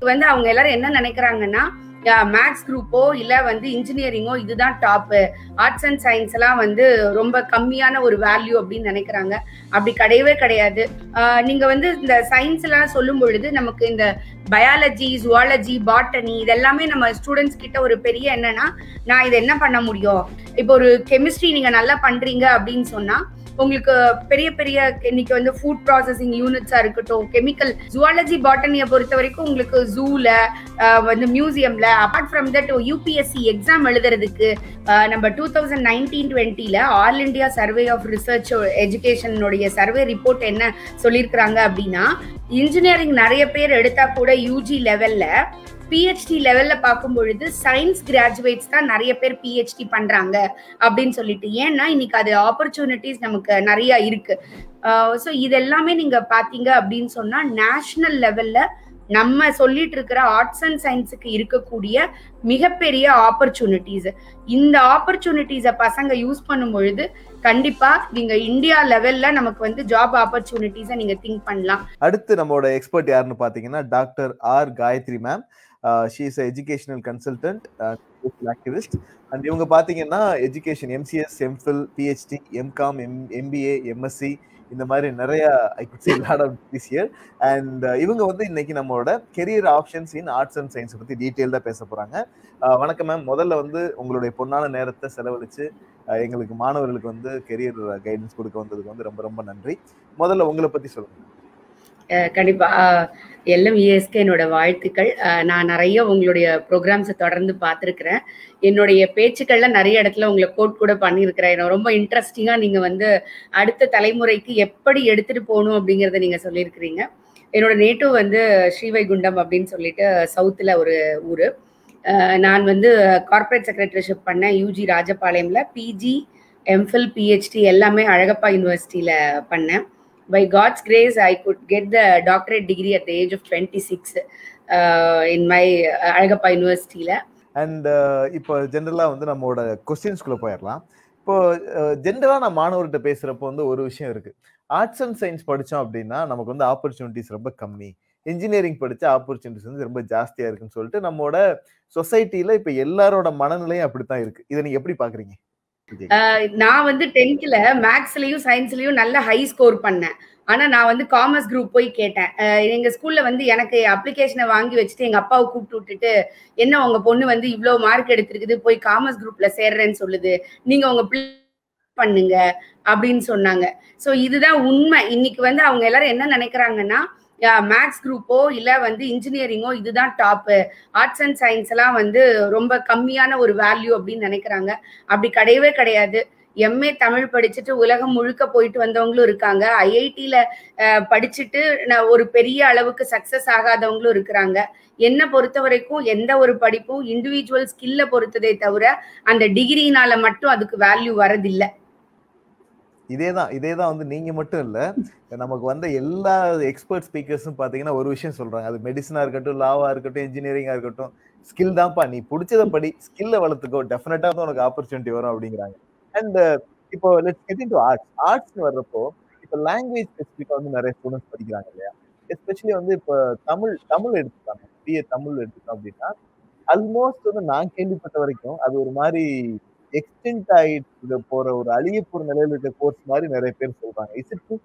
வந்து அவங்க எல்லாரும் என்ன நினைக்கிறாங்கன்னா மேக்ஸ் குரூப்போ இல்ல வந்து இன்ஜினியரிங்கோ இதுதான் டாப்பு ஆர்ட்ஸ் அண்ட் சயின்ஸ் எல்லாம் வந்து ரொம்ப கம்மியான ஒரு வேல்யூ அப்படின்னு நினைக்கிறாங்க அப்படி கிடையவே கிடையாது ஆஹ் நீங்க வந்து இந்த சயின்ஸ் எல்லாம் சொல்லும் பொழுது நமக்கு இந்த பயாலஜி ஜுவாலஜி பாட்டனி இதெல்லாமே நம்ம ஸ்டூடெண்ட்ஸ் கிட்ட ஒரு பெரிய என்னன்னா நான் இதை என்ன பண்ண முடியும் இப்போ ஒரு கெமிஸ்ட்ரி நீங்க நல்லா பண்றீங்க அப்படின்னு சொன்னா உங்களுக்கு பெரிய பெரிய இன்னைக்கு வந்து ஃபுட் ப்ராசஸிங் யூனிட்ஸா இருக்கட்டும் கெமிக்கல் ஜுவாலஜி பாட்டனியை பொறுத்த வரைக்கும் உங்களுக்கு ஜூல வந்து மியூசியம்ல apart from that UPSC exam எழுதுறதுக்கு நம்ம டூ தௌசண்ட் நைன்டீன் டுவெண்ட்டில all India survey of research எஜுகேஷனுடைய சர்வே ரிப்போர்ட் என்ன சொல்லியிருக்கிறாங்க அப்படின்னா இன்ஜினியரிங் நிறைய பேர் எடுத்தா கூட யூஜி லெவல்ல பிஹெச்டி லெவல்ல பார்க்கும் பொழுது சயின்ஸ் கிராஜுவேட்ஸ் தான் நிறைய பேர் பிஹெச்டி பண்றாங்க அப்படின்னு சொல்லிட்டு ஏன்னா இன்னைக்கு அது ஆப்பர்ச்சுனிட்டிஸ் நமக்கு நிறைய இருக்கு ஸோ இது எல்லாமே நீங்க பாத்தீங்க அப்படின்னு சொன்னா நேஷனல் லெவல்ல நம்ம சொல்லிட்டு இருக்கிற ஆர்ட்ஸ் அண்ட் சயின்ஸுக்கு இருக்கக்கூடிய மிகப்பெரிய ஆப்பர்ச்சுனிட்டிஸ் இந்த ஆப்பர்ச்சுனிட்டிஸை பசங்க யூஸ் பண்ணும் பொழுது கண்டிப்பா நீங்க இந்தியா லெவல்ல நமக்கு வந்து ஜாப் ஆப்பர்ச்சுனிட்டிஸை நீங்க திங்க் பண்ணலாம் அடுத்து நம்மளோட எக்ஸ்பர்ட் யாருன்னு பாத்தீங்கன்னா doctor R Gayathri ma'am she is educational consultant activist and இவங்க பாத்தீங்கன்னா education MCS MPhil PhD MCom M MBA MSc இந்த மாதிரி நிறைய I could say lot of this year and இவங்க வந்து இன்னைக்கு நம்மளோட career options in arts and science பத்தி டீட்டெயில்டாக பேச போறாங்க வணக்கம் மேம் முதல்ல வந்து உங்களுடைய பொன்னான நேரத்தை செலவழிச்சு எங்களுக்கு மாணவர்களுக்கு வந்து கெரியர் கைடன்ஸ் கொடுக்க வந்ததுக்கு வந்து ரொம்ப ரொம்ப நன்றி முதல்ல உங்களை பத்தி சொல்லுங்க கண்டிப்பா எல்எம் இஎஸ்கே என்னோட வாழ்த்துக்கள் நான் நிறைய உங்களுடைய ப்ரோக்ராம்ஸை தொடர்ந்து பார்த்துருக்கிறேன் என்னுடைய பேச்சுக்கள்ல நிறைய இடத்துல உங்களை கோட் கூட பண்ணியிருக்கிறேன் ரொம்ப இன்ட்ரெஸ்டிங்கா நீங்க வந்து அடுத்த தலைமுறைக்கு எப்படி எடுத்துட்டு போகணும் அப்படிங்கிறத நீங்க சொல்லியிருக்கிறீங்க என்னோட நேட்டிவ் வந்து ஸ்ரீவைகுண்டம் அப்படின்னு சொல்லிட்டு சவுத்துல ஒரு ஊரு நான் வந்து கார்பரேட் செக்ரட்டரிஷிப் பண்ணேன் யூஜி ராஜபாளையம்ல பிஜி எம்ஃபில் பிஹெச்டி எல்லாமே அழகப்பா யூனிவர்சிட்டியில பண்ணேன் by God's grace, I could get the doctorate degree at the age of 26 uh, in my uh, Alagappa யூனிவர்சிட்டியில அண்ட் இப்போ ஜென்ரலா வந்து நம்மளோட கொஸ்டின்ஸ்குள்ள போயிடலாம் இப்போ ஜென்ரலா நான் மாணவர்கிட்ட பேசுறப்போ வந்து ஒரு விஷயம் இருக்கு ஆர்ட்ஸ் அண்ட் சயின்ஸ் படிச்சோம் அப்படின்னா நமக்கு வந்து ஆப்பர்ச்சுனிட்டிஸ் ரொம்ப கம்மி இன்ஜினியரிங் படிச்ச ஆப்பர்ச்சுனிட்டிஸ் வந்து ரொம்ப ஜாஸ்தியா இருக்குன்னு சொல்லிட்டு நம்மளோட சொசைட்டில இப்ப எல்லாரோட மனநிலையும் அப்படித்தான் இருக்கு இதை நீங்க எப்படி பாக்குறீங்க நான் வந்து டென்த்ல மேக்ஸ்லயும் சயின்ஸ்லயும் நல்ல ஹை ஸ்கோர் பண்ணேன் ஆனா நான் வந்து காமர்ஸ் குரூப் போய் கேட்டேன் எங்க ஸ்கூல்ல வந்து எனக்கு அப்ளிகேஷனை வாங்கி வச்சுட்டு எங்க அப்பாவை கூப்பிட்டு விட்டுட்டு என்ன உங்க பொண்ணு வந்து இவ்வளவு மார்க் எடுத்திருக்குது போய் காமர்ஸ் குரூப்ல சேர்றேன்னு சொல்லுது நீங்க உங்க பண்ணுங்க அப்படின்னு சொன்னாங்க சோ இதுதான் உண்மை இன்னைக்கு வந்து அவங்க எல்லாரும் என்ன நினைக்கிறாங்கன்னா மேக்ஸ் குரூப்போ இல்ல வந்து இன்ஜினியரிங்கோ இதுதான் டாப்பு ஆர்ட்ஸ் அண்ட் சயின்ஸ் எல்லாம் வந்து ரொம்ப கம்மியான ஒரு வேல்யூ அப்படின்னு நினைக்கிறாங்க அப்படி கிடையவே கிடையாது எம்ஏ தமிழ் படிச்சுட்டு உலகம் முழுக்க போயிட்டு வந்தவங்களும் இருக்காங்க ஐஐடியில படிச்சுட்டு ஒரு பெரிய அளவுக்கு சக்சஸ் ஆகாதவங்களும் இருக்கிறாங்க என்ன பொறுத்த வரைக்கும் எந்த ஒரு படிப்பும் இண்டிவிஜுவல் ஸ்கில்ல பொறுத்ததே தவிர அந்த டிகிரினால மட்டும் அதுக்கு வேல்யூ வரதில்லை இதேதான் இதேதான் வந்து நீங்க மட்டும் இல்ல நமக்கு வந்த எல்லா எக்ஸ்பர்ட் ஸ்பீக்கர்ஸும் பாத்தீங்கன்னா ஒரு விஷயம் சொல்றாங்க அது மெடிசனா இருக்கட்டும் லாவா இருக்கட்டும் இன்ஜினியரிங்கா இருக்கட்டும் ஸ்கில் தான்ப்பா நீ பிடிச்சத படி ஸ்கில்ல வளர்த்துக்கோ டெஃபினட்டா வந்து உனக்கு ஆப்பர்ச்சுனிட்டி வரும் அப்படிங்கிறாங்க அண்ட் இப்போ let's get into arts arts வர்றப்போ இப்போ லாங்குவேஜ் ஸ்பெசிஃபிக்கா வந்து நிறைய ஸ்டூடெண்ட்ஸ் படிக்கிறாங்க இல்லையா எஸ்பெஷலி வந்து இப்போ தமிழ் தமிழ் எடுத்துக்காங்க பிஏ தமிழ் எடுத்துக்கோம் அப்படின்னா ஆல்மோஸ்ட் வந்து நான் கேள்விப்பட்ட வரைக்கும் அது ஒரு மாதிரி எக்ஸ்டென்ட் ஆயிட்டு போற ஒரு அழிய போற நிலையில இருக்க கோர்ஸ் மாதிரி நிறைய பேர் சொல்றாங்க இஸ் இட்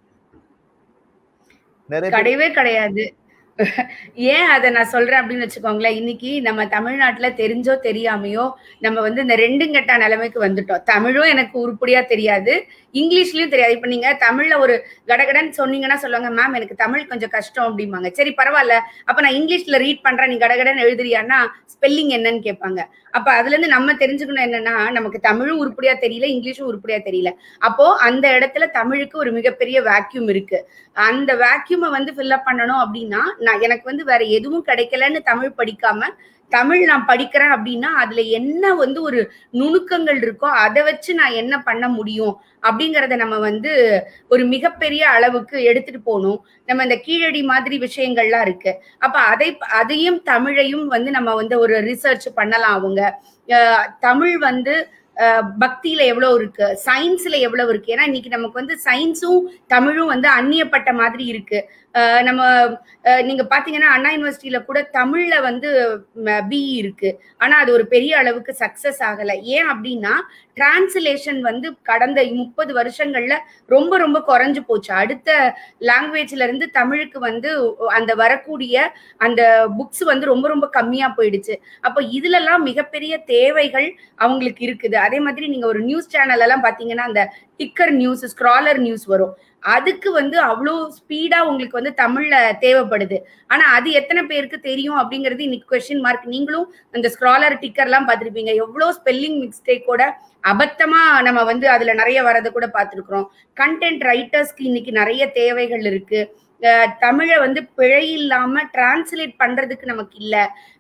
நிறைய கிடையவே கிடையாது ஏன் அதை நான் சொல்றேன் அப்படின்னு வச்சுக்கோங்களேன் இன்னைக்கு நம்ம தமிழ்நாட்டுல தெரிஞ்சோ தெரியாமையோ நம்ம வந்து இந்த ரெண்டும் கெட்ட நிலைமைக்கு வந்துட்டோம் தமிழும் எனக்கு உருப்படியா தெரியாது இங்கிலீஷ்லயும் தெரியாது இப்ப நீங்க தமிழ்ல ஒரு கடகடன் சொன்னீங்கன்னா சொல்லுவாங்க மேம் எனக்கு தமிழ் கொஞ்சம் கஷ்டம் அப்படிம்பாங்க சரி பரவாயில்ல அப்ப நான் இங்கிலீஷ்ல ரீட் பண்றேன் நீ கடகடன் எழுதுறியான்னா ஸ்பெல்லிங் என்னன்னு கேட்பாங்க அப்ப அதுல இருந்து நம்ம தெரிஞ்சுக்கணும் என்னன்னா நமக்கு தமிழும் உருப்படியா தெரியல இங்கிலீஷும் உருப்படியா தெரியல அப்போ அந்த இடத்துல தமிழுக்கு ஒரு மிகப்பெரிய வேக்யூம் இருக்கு அந்த வேக்யூமை வந்து ஃபில்அப் பண்ணணும் அப்படின்னா நான் எனக்கு வந்து வேற எதுவும் கிடைக்கலன்னு தமிழ் படிக்காம தமிழ் நான் படிக்கிறேன் அப்படின்னா அதுல என்ன வந்து ஒரு நுணுக்கங்கள் இருக்கோ அதை வச்சு நான் என்ன பண்ண முடியும் அப்படிங்கறத நம்ம வந்து ஒரு மிகப்பெரிய அளவுக்கு எடுத்துட்டு போகணும் நம்ம இந்த கீழடி மாதிரி விஷயங்கள்லாம் இருக்கு அப்ப அதை அதையும் தமிழையும் வந்து நம்ம வந்து ஒரு ரிசர்ச் பண்ணலாம் அவங்க தமிழ் வந்து பக்தியில எவ்வளவு இருக்கு சயின்ஸ்ல எவ்வளவு இருக்கு ஏன்னா இன்னைக்கு நமக்கு வந்து சயின்ஸும் தமிழும் வந்து அந்நியப்பட்ட மாதிரி இருக்கு நம்ம நீங்க பாத்தீங்கன்னா அண்ணா யூனிவர்சிட்டியில கூட தமிழ்ல வந்து பிஇ இருக்கு ஆனா அது ஒரு பெரிய அளவுக்கு சக்சஸ் ஆகல ஏன் அப்படின்னா டிரான்ஸ்லேஷன் வந்து கடந்த முப்பது வருஷங்கள்ல ரொம்ப ரொம்ப குறைஞ்சு போச்சு அடுத்த லாங்குவேஜ்ல இருந்து தமிழுக்கு வந்து அந்த வரக்கூடிய அந்த புக்ஸ் வந்து ரொம்ப ரொம்ப கம்மியா போயிடுச்சு அப்போ இதுலலாம் மிகப்பெரிய தேவைகள் அவங்களுக்கு இருக்குது அதே மாதிரி நீங்க ஒரு நியூஸ் சேனல் எல்லாம் பாத்தீங்கன்னா அந்த டிக்கர் நியூஸ் ஸ்க்ராலர் நியூஸ் வரும் அதுக்கு வந்து அவ்வளோ ஸ்பீடா உங்களுக்கு வந்து தமிழ்ல தேவைப்படுது ஆனா அது எத்தனை பேருக்கு தெரியும் அப்படிங்கிறது இன்னைக்கு கொஸ்டின் மார்க் நீங்களும் அந்த ஸ்க்ராலர் டிக்கர் எல்லாம் பார்த்திருப்பீங்க எவ்வளோ ஸ்பெல்லிங் மிஸ்டேக்கோட அபத்தமா நம்ம வந்து அதுல நிறைய வரதை கூட பார்த்துருக்குறோம் கண்டென்ட் ரைட்டர்ஸ்க்கு இன்னைக்கு நிறைய தேவைகள் இருக்கு தமிழை வந்து பிழை இல்லாம டிரான்ஸ்லேட் பண்றதுக்கு நமக்கு இல்ல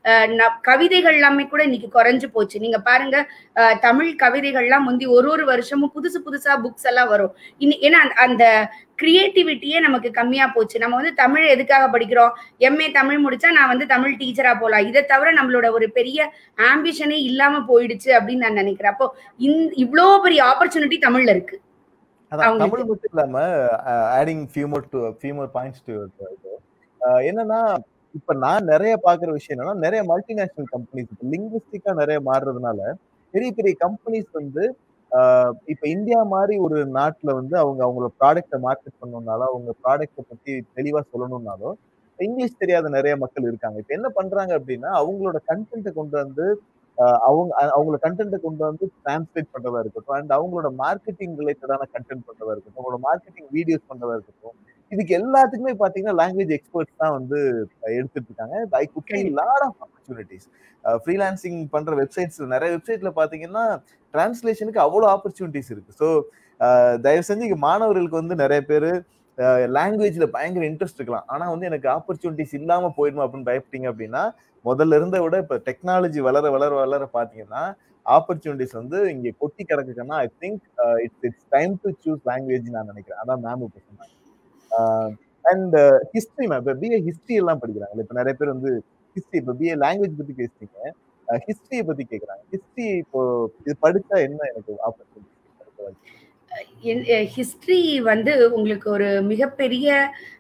கவிதைகள் எல்லாமே கூட இன்னைக்கு குறைஞ்சு போச்சு நீங்க பாருங்க தமிழ் கவிதைகள்லாம் முந்தி ஒரு ஒரு வருஷமும் புதுசு புதுசா புக்ஸ் எல்லாம் வரும் ஏன்னா அந்த கிரியேட்டிவிட்டியே நமக்கு கம்மியா போச்சு நம்ம வந்து தமிழ் எதுக்காக படிக்கிறோம் எம்ஏ தமிழ் முடிச்சா நான் வந்து தமிழ் டீச்சரா போலாம் இதை தவிர நம்மளோட ஒரு பெரிய ஆம்பிஷனே இல்லாம போயிடுச்சு அப்படின்னு நான் நினைக்கிறேன் அப்போ இவ்வளோ பெரிய ஆப்பர்ச்சுனிட்டி தமிழ்ல இருக்கு அதான் தமிழ் மட்டும் இல்லாம adding few more to few more points to என்னன்னா இப்ப நான் நிறைய பாக்குற விஷயம் என்னன்னா நிறைய மல்டிநேஷனல் கம்பெனிஸ் இப்ப லிங்குவிஸ்டிக்கா நிறைய மாறுறதுனால பெரிய பெரிய கம்பெனிஸ் வந்து இப்ப இந்தியா மாதிரி ஒரு நாட்டுல வந்து அவங்க அவங்களோட ப்ராடக்டை மார்க்கெட் பண்ணணும்னாலும் அவங்க ப்ராடக்டை பத்தி தெளிவா சொல்லணும்னாலும் இங்கிலீஷ் தெரியாத நிறைய மக்கள் இருக்காங்க இப்ப என்ன பண்றாங்க அப்படின்னா அவங்களோட கண்டென்ட்டை கொண்டு வந்து அவங்க அவங்களோட கண்டென்ட்டை கொண்டு வந்து டிரான்ஸ்லேட் பண்றதா இருக்கட்டும் அண்ட் அவங்களோட மார்க்கெட்டிங் ரிலேட்டடான கண்டென்ட் பண்றதா இருக்கட்டும் அவங்களோட மார்க்கெட்டிங் வீடியோஸ் பண்றதா இருக்கட்டும் இதுக்கு எல்லாத்துக்குமே பாத்தீங்கன்னா லாங்குவேஜ் எக்ஸ்பர்ட்ஸ் தான் வந்து எடுத்துட்டு இருக்காங்க I could lot of opportunities freelancing பண்ற வெப்சைட்ஸ் நிறைய வெப்சைட்ல பாத்தீங்கன்னா டிரான்ஸ்லேஷனுக்கு அவ்வளோ ஆப்பர்ச்சுனிட்டிஸ் இருக்கு ஸோ தயவு செஞ்சு இங்க மாணவர்களுக்கு வந்து நிறைய பேர் லாங்குவேஜ்ல பயங்கர இன்ட்ரெஸ்ட் இருக்கலாம் ஆனா வந்து எனக்கு ஆப்பர்ச்சுனிட்டிஸ் இல்லாம போயிடுமா அப்படின்னு பயப்பட்டீங்க அப்படின்னா முதல்ல இருந்த விட இப்ப டெக்னாலஜி வளர வளர வளர பாத்தீங்கன்னா ஆப்பர்ச்சுனிட்டிஸ் வந்து இங்க கொட்டி கிடக்குன்னா I think it's it's time to choose language நான் நினைக்கிறேன் அதான் மேம் இப்போ சொன்னாங்க அண்ட் ஹிஸ்ட்ரி மேம் இப்போ பிஏ ஹிஸ்ட்ரி எல்லாம் படிக்கிறாங்க இப்போ நிறைய பேர் வந்து ஹிஸ்ட்ரி இப்போ பிஏ லாங்குவேஜ் பத்தி பேசுறீங்க ஹிஸ்டரியை பத்தி கேக்குறாங்க ஹிஸ்டரி இப்போ இது படிச்சா என்ன எனக்கு ஆப்பர்ச்சுனிட்டி ஹிஸ்டரி வந்து உங்களுக்கு ஒரு மிகப்பெரிய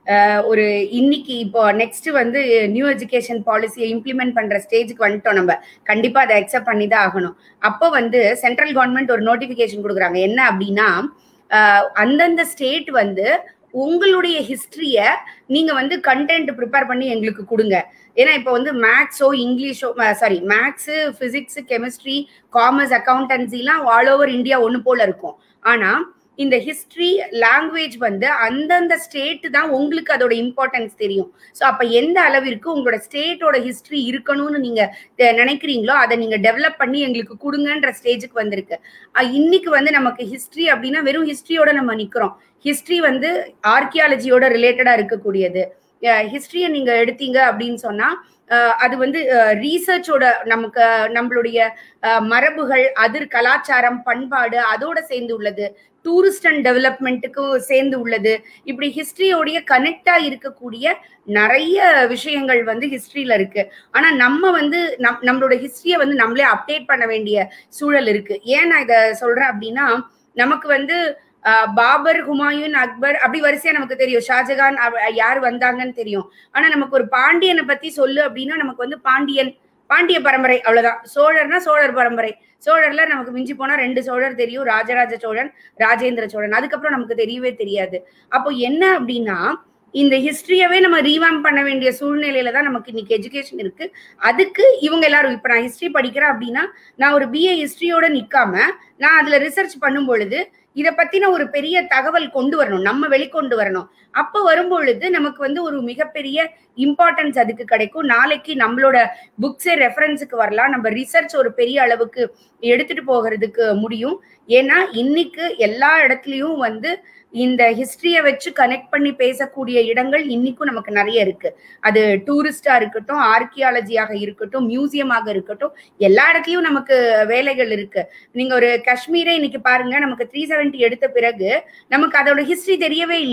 ஒரு இன்னைக்கு இப்போ நெக்ஸ்ட் வந்து நியூ எஜுகேஷன் பாலிசியை இம்ப்ளிமெண்ட் பண்ற ஸ்டேஜுக்கு வந்துட்டோம் நம்ம கண்டிப்பா அதை அக்செப்ட் பண்ணி தான் ஆகணும் அப்போ வந்து சென்ட்ரல் கவர்மெண்ட் ஒரு நோட்டிபிகேஷன் கொடுக்குறாங்க என்ன அப்படின்னா அந்தந்த ஸ்டேட் வந்து உங்களுடைய ஹிஸ்டரிய நீங்க வந்து கண்டென்ட் ப்ரிப்பேர் பண்ணி எங்களுக்கு கொடுங்க ஏன்னா இப்போ வந்து மேக்ஸோ இங்கிலீஷோ sorry maths physics chemistry commerce அக்கௌண்டன்சிலாம் ஆல் ஓவர் இந்தியா ஒன்று போல இருக்கும் ஆனா இந்த ஹிஸ்ட்ரி லாங்குவேஜ் வந்து அந்தந்த ஸ்டேட் தான் உங்களுக்கு அதோட இம்பார்ட்டன்ஸ் தெரியும் ஸோ அப்போ எந்த அளவிற்கு உங்களோட ஸ்டேட்டோட ஹிஸ்ட்ரி இருக்கணும்னு நீங்க நினைக்கிறீங்களோ அதை நீங்க டெவலப் பண்ணி எங்களுக்கு கொடுங்கன்ற ஸ்டேஜுக்கு வந்திருக்கு இன்னைக்கு வந்து நமக்கு ஹிஸ்ட்ரி அப்படின்னா வெறும் ஹிஸ்ட்ரியோட நம்ம நிக்கிறோம் ஹிஸ்ட்ரி வந்து ஆர்கியாலஜியோட ரிலேட்டடா இருக்கக்கூடியது ஹிஸ்ட்ரியை நீங்க எடுத்தீங்க அப்படின்னு சொன்னா அது வந்து ரீசர்ச்சோட நமக்கு நம்மளுடைய மரபுகள் அதிர் கலாச்சாரம் பண்பாடு அதோட சேர்ந்து உள்ளது டூரிஸ்ட் அண்ட் டெவலப்மெண்ட்டுக்கும் சேர்ந்து உள்ளது இப்படி ஹிஸ்டரியோடைய கனெக்டா இருக்கக்கூடிய நிறைய விஷயங்கள் வந்து ஹிஸ்டரியில இருக்கு ஆனா நம்ம வந்து நம் நம்மளோட ஹிஸ்டரியை வந்து நம்மளே அப்டேட் பண்ண வேண்டிய சூழல் இருக்கு ஏன் நான் இதை சொல்றேன் அப்படின்னா நமக்கு வந்து பாபர் ஹுமாயூன் அக்பர் அப்படி வரிசையா நமக்கு தெரியும் ஷாஜகான் யார் வந்தாங்கன்னு தெரியும் ஆனா நமக்கு ஒரு பாண்டியனை பத்தி சொல்லு அப்படின்னா நமக்கு வந்து பாண்டியன் பாண்டிய பரம்பரை அவ்வளவுதான் சோழர்னா சோழர் பரம்பரை சோழர்ல நமக்கு மிஞ்சி போனா ரெண்டு சோழர் தெரியும் ராஜராஜ சோழன் ராஜேந்திர சோழன் அதுக்கப்புறம் நமக்கு தெரியவே தெரியாது அப்போ என்ன அப்படின்னா இந்த ஹிஸ்டரியவே நம்ம ரீவாம் பண்ண வேண்டிய சூழ்நிலையில தான் நமக்கு இன்னைக்கு எஜுகேஷன் இருக்கு அதுக்கு இவங்க எல்லாரும் இப்ப நான் ஹிஸ்டரி படிக்கிறேன் அப்படின்னா நான் ஒரு பிஏ ஹிஸ்டரியோட நிக்காம நான் அதுல ரிசர்ச் பண்ணும் பொழுது இதை பத்தின ஒரு பெரிய தகவல் கொண்டு வரணும் நம்ம வெளிக்கொண்டு வரணும் அப்ப வரும்பொழுது நமக்கு வந்து ஒரு மிகப்பெரிய இம்பார்ட்டன்ஸ் அதுக்கு கிடைக்கும் நாளைக்கு நம்மளோட புக்ஸே ரெஃபரன்ஸுக்கு வரலாம் நம்ம ரிசர்ச் ஒரு பெரிய அளவுக்கு எடுத்துட்டு போகிறதுக்கு முடியும் ஏன்னா இன்னைக்கு எல்லா இடத்துலயும் வந்து இந்த ஹிஸ்டரியை வச்சு கனெக்ட் பண்ணி பேசக்கூடிய இடங்கள் இன்னைக்கும் நமக்கு நிறைய இருக்கு அது டூரிஸ்டா இருக்கட்டும் ஆர்கியாலஜியாக இருக்கட்டும் மியூசியமாக இருக்கட்டும் எல்லா இடத்துலயும் நமக்கு வேலைகள் இருக்கு நீங்க ஒரு காஷ்மீரே இன்னைக்கு பாருங்க நமக்கு த்ரீ செவன்டி எடுத்த பிறகு நமக்கு அதோட ஹிஸ்டரி தெரியவே இல்லை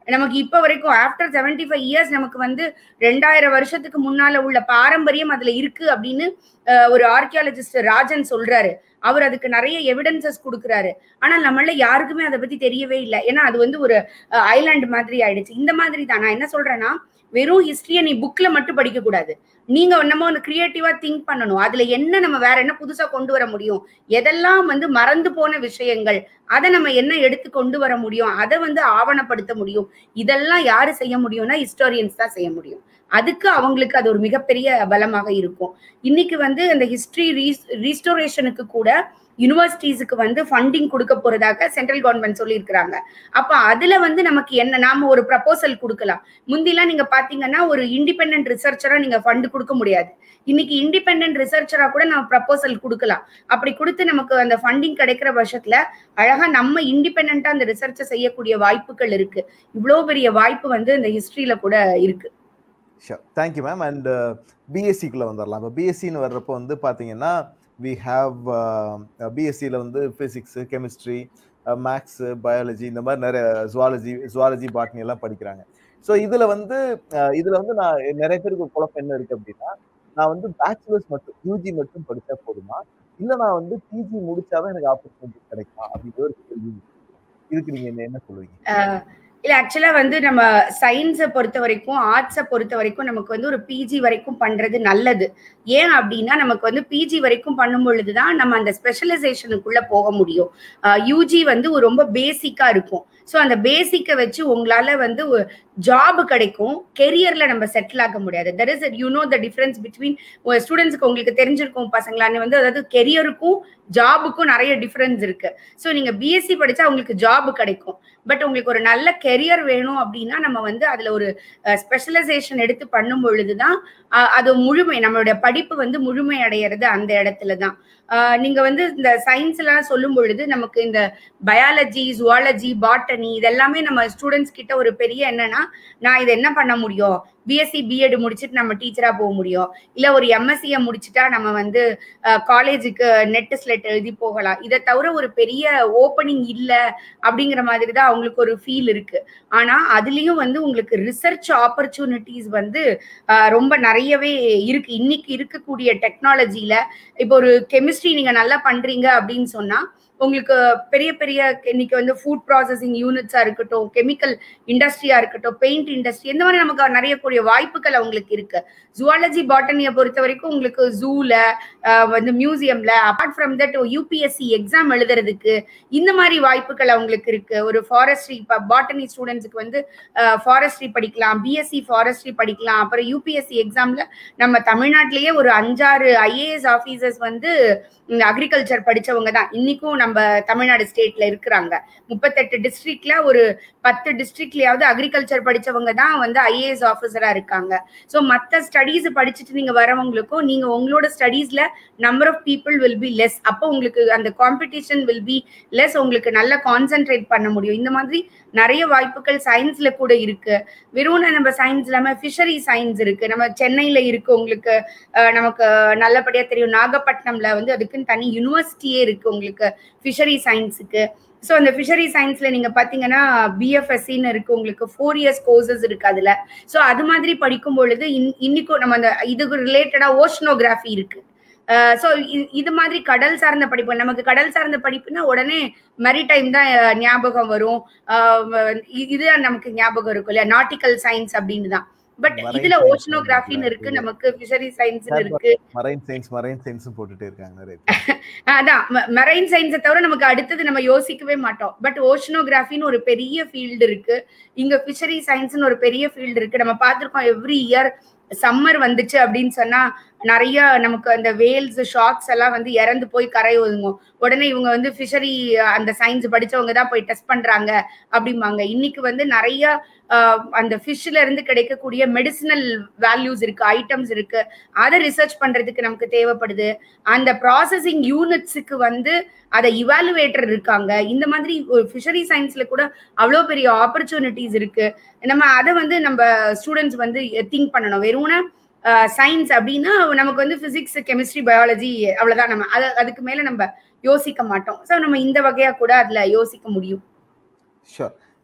நமக்கு இப்ப வரைக்கும் ஆஃப்டர் செவன்டி ஃபைவ் இயர்ஸ் நமக்கு வந்து ரெண்டாயிரம் வருஷத்துக்கு முன்னால உள்ள பாரம்பரியம் அதுல இருக்கு அப்படின்னு அஹ், ஒரு ஆர்கியாலஜிஸ்ட் ராஜன் சொல்றாரு அவர் அதுக்கு நிறைய எவிடன்சஸ் கொடுக்குறாரு ஆனா நம்மள யாருக்குமே அதை பத்தி தெரியவே இல்லை ஏன்னா அது வந்து ஒரு ஐலாண்ட் மாதிரி ஆயிடுச்சு இந்த மாதிரி தான் நான் என்ன சொல்றேன்னா வெறும் ஹிஸ்டரியை நீ புக்ல மட்டும் படிக்க கூடாது நீங்க நம்ம வந்து கிரியேட்டிவா திங்க் பண்ணணும் அதுல என்ன நம்ம வேற என்ன புதுசா கொண்டு வர முடியும் எதெல்லாம் வந்து மறந்து போன விஷயங்கள் அதை நம்ம என்ன எடுத்து கொண்டு வர முடியும் அதை வந்து ஆவணப்படுத்த முடியும் இதெல்லாம் யாரு செய்ய முடியும்னா ஹிஸ்டோரியன்ஸ் தான் செய்ய முடியும் அதுக்கு அவங்களுக்கு அது ஒரு மிகப்பெரிய பலமாக இருக்கும் இன்னைக்கு வந்து அந்த ஹிஸ்டரி ரீஸ்டோரேஷனுக்கு கூட யூனிவர்சிட்டிஸுக்கு வந்து ஃபண்டிங் கொடுக்க போறதாக சென்ட்ரல் கவர்மெண்ட் சொல்லியிருக்கிறாங்க அப்ப அதுல வந்து நமக்கு என்ன நாம ஒரு ப்ரப்போசல் கொடுக்கலாம் முந்திலாம் நீங்க பாத்தீங்கன்னா ஒரு இண்டிபெண்டன்ட் ரிசர்ச்சரா நீங்க ஃபண்ட் கொடுக்க முடியாது இன்னைக்கு இண்டிபெண்டன்ட் ரிசர்ச்சரா கூட நம்ம ப்ரப்போசல் கொடுக்கலாம் அப்படி கொடுத்து நமக்கு அந்த ஃபண்டிங் கிடைக்கிற பட்சத்துல அழகா நம்ம இண்டிபெண்டா அந்த ரிசர்ச்சை செய்யக்கூடிய வாய்ப்புகள் இருக்கு இவ்வளவு பெரிய வாய்ப்பு வந்து இந்த ஹிஸ்டரியில கூட இருக்கு ஷோர் தேங்க்யூ மேம் அண்ட் பிஎஸ்சிக்குள்ளே வந்துடலாம் இப்போ பிஎஸ்சின்னு வர்றப்போ வந்து பார்த்தீங்கன்னா வி ஹாவ் பிஎஸ்சியில் வந்து ஃபிசிக்ஸு கெமிஸ்ட்ரி மேக்ஸு பயாலஜி இந்த மாதிரி நிறைய ஜுவாலஜி ஜுவாலஜி பாட்னி எல்லாம் படிக்கிறாங்க ஸோ இதில் வந்து அஹ், இதுல வந்து நான் நிறைய பேருக்கு ஒரு குழப்பம் என்ன இருக்கு அப்படின்னா நான் வந்து பேச்சுலர்ஸ் மட்டும் யூஜி மட்டும் படிச்சா போதுமா இல்லை நான் வந்து பிஜி முடிச்சாதான் எனக்கு ஆப்பர்ச்சுனிட்டி கிடைக்குமா அப்படிங்கிற ஒரு கேள்வி இருக்கு. இதுக்கு நீங்க என்ன என்ன சொல்லுவீங்க இல்ல ஆக்சுவலா வந்து நம்ம சயின்ஸை பொறுத்த வரைக்கும் ஆர்ட்ஸை பொறுத்த வரைக்கும் நமக்கு வந்து ஒரு பிஜி வரைக்கும் பண்றது நல்லது ஏன் அப்படின்னா நமக்கு வந்து பிஜி வரைக்கும் பண்ணும் பொழுதுதான் நம்ம அந்த ஸ்பெஷலைசேஷனுக்குள்ள போக முடியும் யூஜி வந்து ஒரு ரொம்ப பேசிக்கா இருக்கும் ஸோ அந்த பேசிக்கை வச்சு உங்களால வந்து ஜாப் கிடைக்கும் கெரியர்ல நம்ம செட்டில் ஆக முடியாது that is you know the difference between ஸ்டூடெண்ட்ஸ்க்கு உங்களுக்கு தெரிஞ்சிருக்கும் பசங்களான்னு வந்து அதாவது கெரியருக்கும் ஜாபுக்கும் நிறைய டிஃபரன்ஸ் இருக்கு ஸோ நீங்க பிஎஸ்சி படிச்சா உங்களுக்கு ஜாப் கிடைக்கும் பட் உங்களுக்கு ஒரு நல்ல கெரியர் வேணும் அப்படின்னா நம்ம வந்து அதுல ஒரு ஸ்பெஷலைசேஷன் எடுத்து பண்ணும் பொழுதுதான் அஹ், அது முழுமை நம்மளுடைய படிப்பு வந்து முழுமை அடையிறது அந்த இடத்துல தான் அஹ், நீங்க வந்து இந்த சயின்ஸ் எல்லாம் சொல்லும் பொழுது நமக்கு இந்த பயாலஜி ஜுவாலஜி பாட்டனி இதெல்லாமே நம்ம ஸ்டூடெண்ட்ஸ் கிட்ட ஒரு பெரிய என்னன்னா நான் இதை என்ன பண்ண முடியும் பிஎஸ்சி பிஎட் முடிச்சுட்டு நம்ம டீச்சரா போக முடியும் இல்ல ஒரு எம்எஸ்சியை முடிச்சுட்டா நம்ம வந்து காலேஜுக்கு நெட் ஸ்லெட் எழுதி போகலாம் இதை தவிர ஒரு பெரிய ஓப்பனிங் இல்ல அப்படிங்கிற மாதிரி தான் அவங்களுக்கு ஒரு ஃபீல் இருக்கு ஆனா அதுலயும் வந்து உங்களுக்கு ரிசர்ச் ஆப்பர்ச்சுனிட்டிஸ் வந்து ஆஹ், ரொம்ப நிறையவே இருக்கு இன்னைக்கு இருக்கக்கூடிய டெக்னாலஜில இப்போ ஒரு கெமிஸ்ட்ரி நீங்க நல்லா பண்றீங்க அப்படின்னு சொன்னா உங்களுக்கு பெரிய பெரிய இன்னைக்கு வந்து ஃபுட் ப்ராசஸிங் யூனிட்ஸா இருக்கட்டும் கெமிக்கல் இண்டஸ்ட்ரியா இருக்கட்டும் பெயிண்ட் இண்டஸ்ட்ரி இந்த மாதிரி நமக்கு நிறைய கூடிய வாய்ப்புகள் அவங்களுக்கு இருக்கு ஜுவாலஜி பாட்டனியை பொறுத்த வரைக்கும் உங்களுக்கு ஜூல வந்து மியூசியம்ல apart from that UPSC exam எழுதுறதுக்கு இந்த மாதிரி வாய்ப்புகள் அவங்களுக்கு இருக்கு ஒரு ஃபாரஸ்ட்ரி இப்போ பாட்டனி ஸ்டூடெண்ட்ஸுக்கு வந்து ஃபாரஸ்ட்ரி படிக்கலாம் பிஎஸ்சி ஃபாரஸ்ட்ரி படிக்கலாம் அப்புறம் யூபிஎஸ்சி எக்ஸாம்ல நம்ம தமிழ்நாட்டிலேயே ஒரு அஞ்சாறு ஐஏஎஸ் ஆஃபீஸர்ஸ் வந்து அக்ரிகல்ச்சர் படிச்சவங்க தான் இன்னைக்கும் நம்ம தமிழ்நாடு ஸ்டேட்ல இருக்கிறாங்க முப்பத்தெட்டு டிஸ்ட்ரிக்ட்ல ஒரு பத்து டிஸ்ட்ரிக்ட்லயாவது அக்ரிகல்ச்சர் படிச்சவங்க தான் வந்து ஐஏஎஸ் ஆஃபீஸரா இருக்காங்க ஸோ மற்ற ஸ்டடீஸ் படிச்சுட்டு நீங்க வரவங்களுக்கும் நீங்க உங்களோட ஸ்டடீஸ்ல number of people will be less அப்போ உங்களுக்கு அந்த காம்படிஷன் வில் பி லெஸ் உங்களுக்கு நல்லா கான்சென்ட்ரேட் பண்ண முடியும் இந்த மாதிரி நிறைய வாய்ப்புகள் சயின்ஸ்ல கூட இருக்கு வெறும் நம்ம சயின்ஸ் இல்லாம ஃபிஷரி சயின்ஸ் இருக்கு நம்ம சென்னையில இருக்கு உங்களுக்கு அஹ், நமக்கு நல்லபடியா தெரியும் நாகப்பட்டினம்ல வந்து அதுக்குன்னு தனி யூனிவர்சிட்டியே இருக்கு உங்களுக்கு ஃபிஷரி சயின்ஸுக்கு ஸோ அந்த ஃபிஷரி சயின்ஸ்ல நீங்க பாத்தீங்கன்னா பிஎஃப்எஸ்சின்னு இருக்கு உங்களுக்கு ஃபோர் இயர்ஸ் கோர்சஸ் இருக்கு அதுல ஸோ அது மாதிரி படிக்கும் பொழுது இன்- இன்னிக்கும் நம்ம அந்த இதுக்கு ரிலேட்டடா ஓஷனோகிராஃபி இருக்கு ஸோ இது மாதிரி கடல் சார்ந்த படிப்பு நமக்கு கடல் சார்ந்த படிப்புனா உடனே மெரிடைம் தான் அஹ், ஞாபகம் வரும் அஹ், இ- இதுதான் நமக்கு ஞாபகம் இருக்கும் இல்லையா நாட்டிக்கல் சயின்ஸ் அப்படின்னு தான் பட் Marine இதுல science ஓஷனோகிராஃபின்னு இருக்கு இருக்கு. நமக்கு ஃபிஷரி சயின்ஸ் இருக்கு மரைன் சயின்ஸ் மரைன் சயின்ஸும் போட்டுட்டே இருக்காங்க நிறைய பேர். அதான் மெரைன் சயின்ஸை தவிர நமக்கு அடுத்தது நம்ம யோசிக்கவே மாட்டோம் பட் ஓஷனோகிராஃபின்னு ஒரு பெரிய ஃபீல்டு இருக்கு இங்க ஃபிஷரி சயின்ஸ்னு ஒரு பெரிய ஃபீல்டு இருக்கு நம்ம பார்த்திருக்கோம் எவ்ரி இயர் சம்மர் வந்துச்சு அப்படின்னு சொன்னா நிறைய நமக்கு அந்த வேல்ஸ் ஷார்க்ஸ் எல்லாம் வந்து இறந்து போய் கரை ஒதுங்கும் உடனே இவங்க வந்து ஃபிஷரி அந்த சயின்ஸ் படிச்சவங்க தான் போய் டெஸ்ட் பண்றாங்க அப்படிம்பாங்க இன்னைக்கு வந்து நிறைய ஆஹ், அந்த ஃபிஷ்ல இருந்து கிடைக்கக்கூடிய மெடிசினல் வேல்யூஸ் இருக்கு ஐட்டம்ஸ் இருக்கு அதை ரிசர்ச் பண்றதுக்கு நமக்கு தேவைப்படுது அந்த ப்ராசஸிங் யூனிட்ஸுக்கு வந்து அதை இவாலுவேட்டர் இருக்காங்க இந்த மாதிரி ஃபிஷரி சயின்ஸ்ல கூட அவ்வளோ பெரிய ஆப்பர்ச்சுனிட்டிஸ் இருக்கு நம்ம அதை வந்து நம்ம ஸ்டூடெண்ட்ஸ் வந்து திங்க் பண்ணணும் வெறும்னா சயின்ஸ் அப்படின்னா நமக்கு வந்து பிசிக்ஸ் கெமிஸ்ட்ரி பயாலஜி அவ்வளவுதான் நம்ம அது அதுக்கு மேல நம்ம யோசிக்க மாட்டோம் ஸோ நம்ம இந்த வகையா கூட அதுல யோசிக்க முடியும் ஷோர்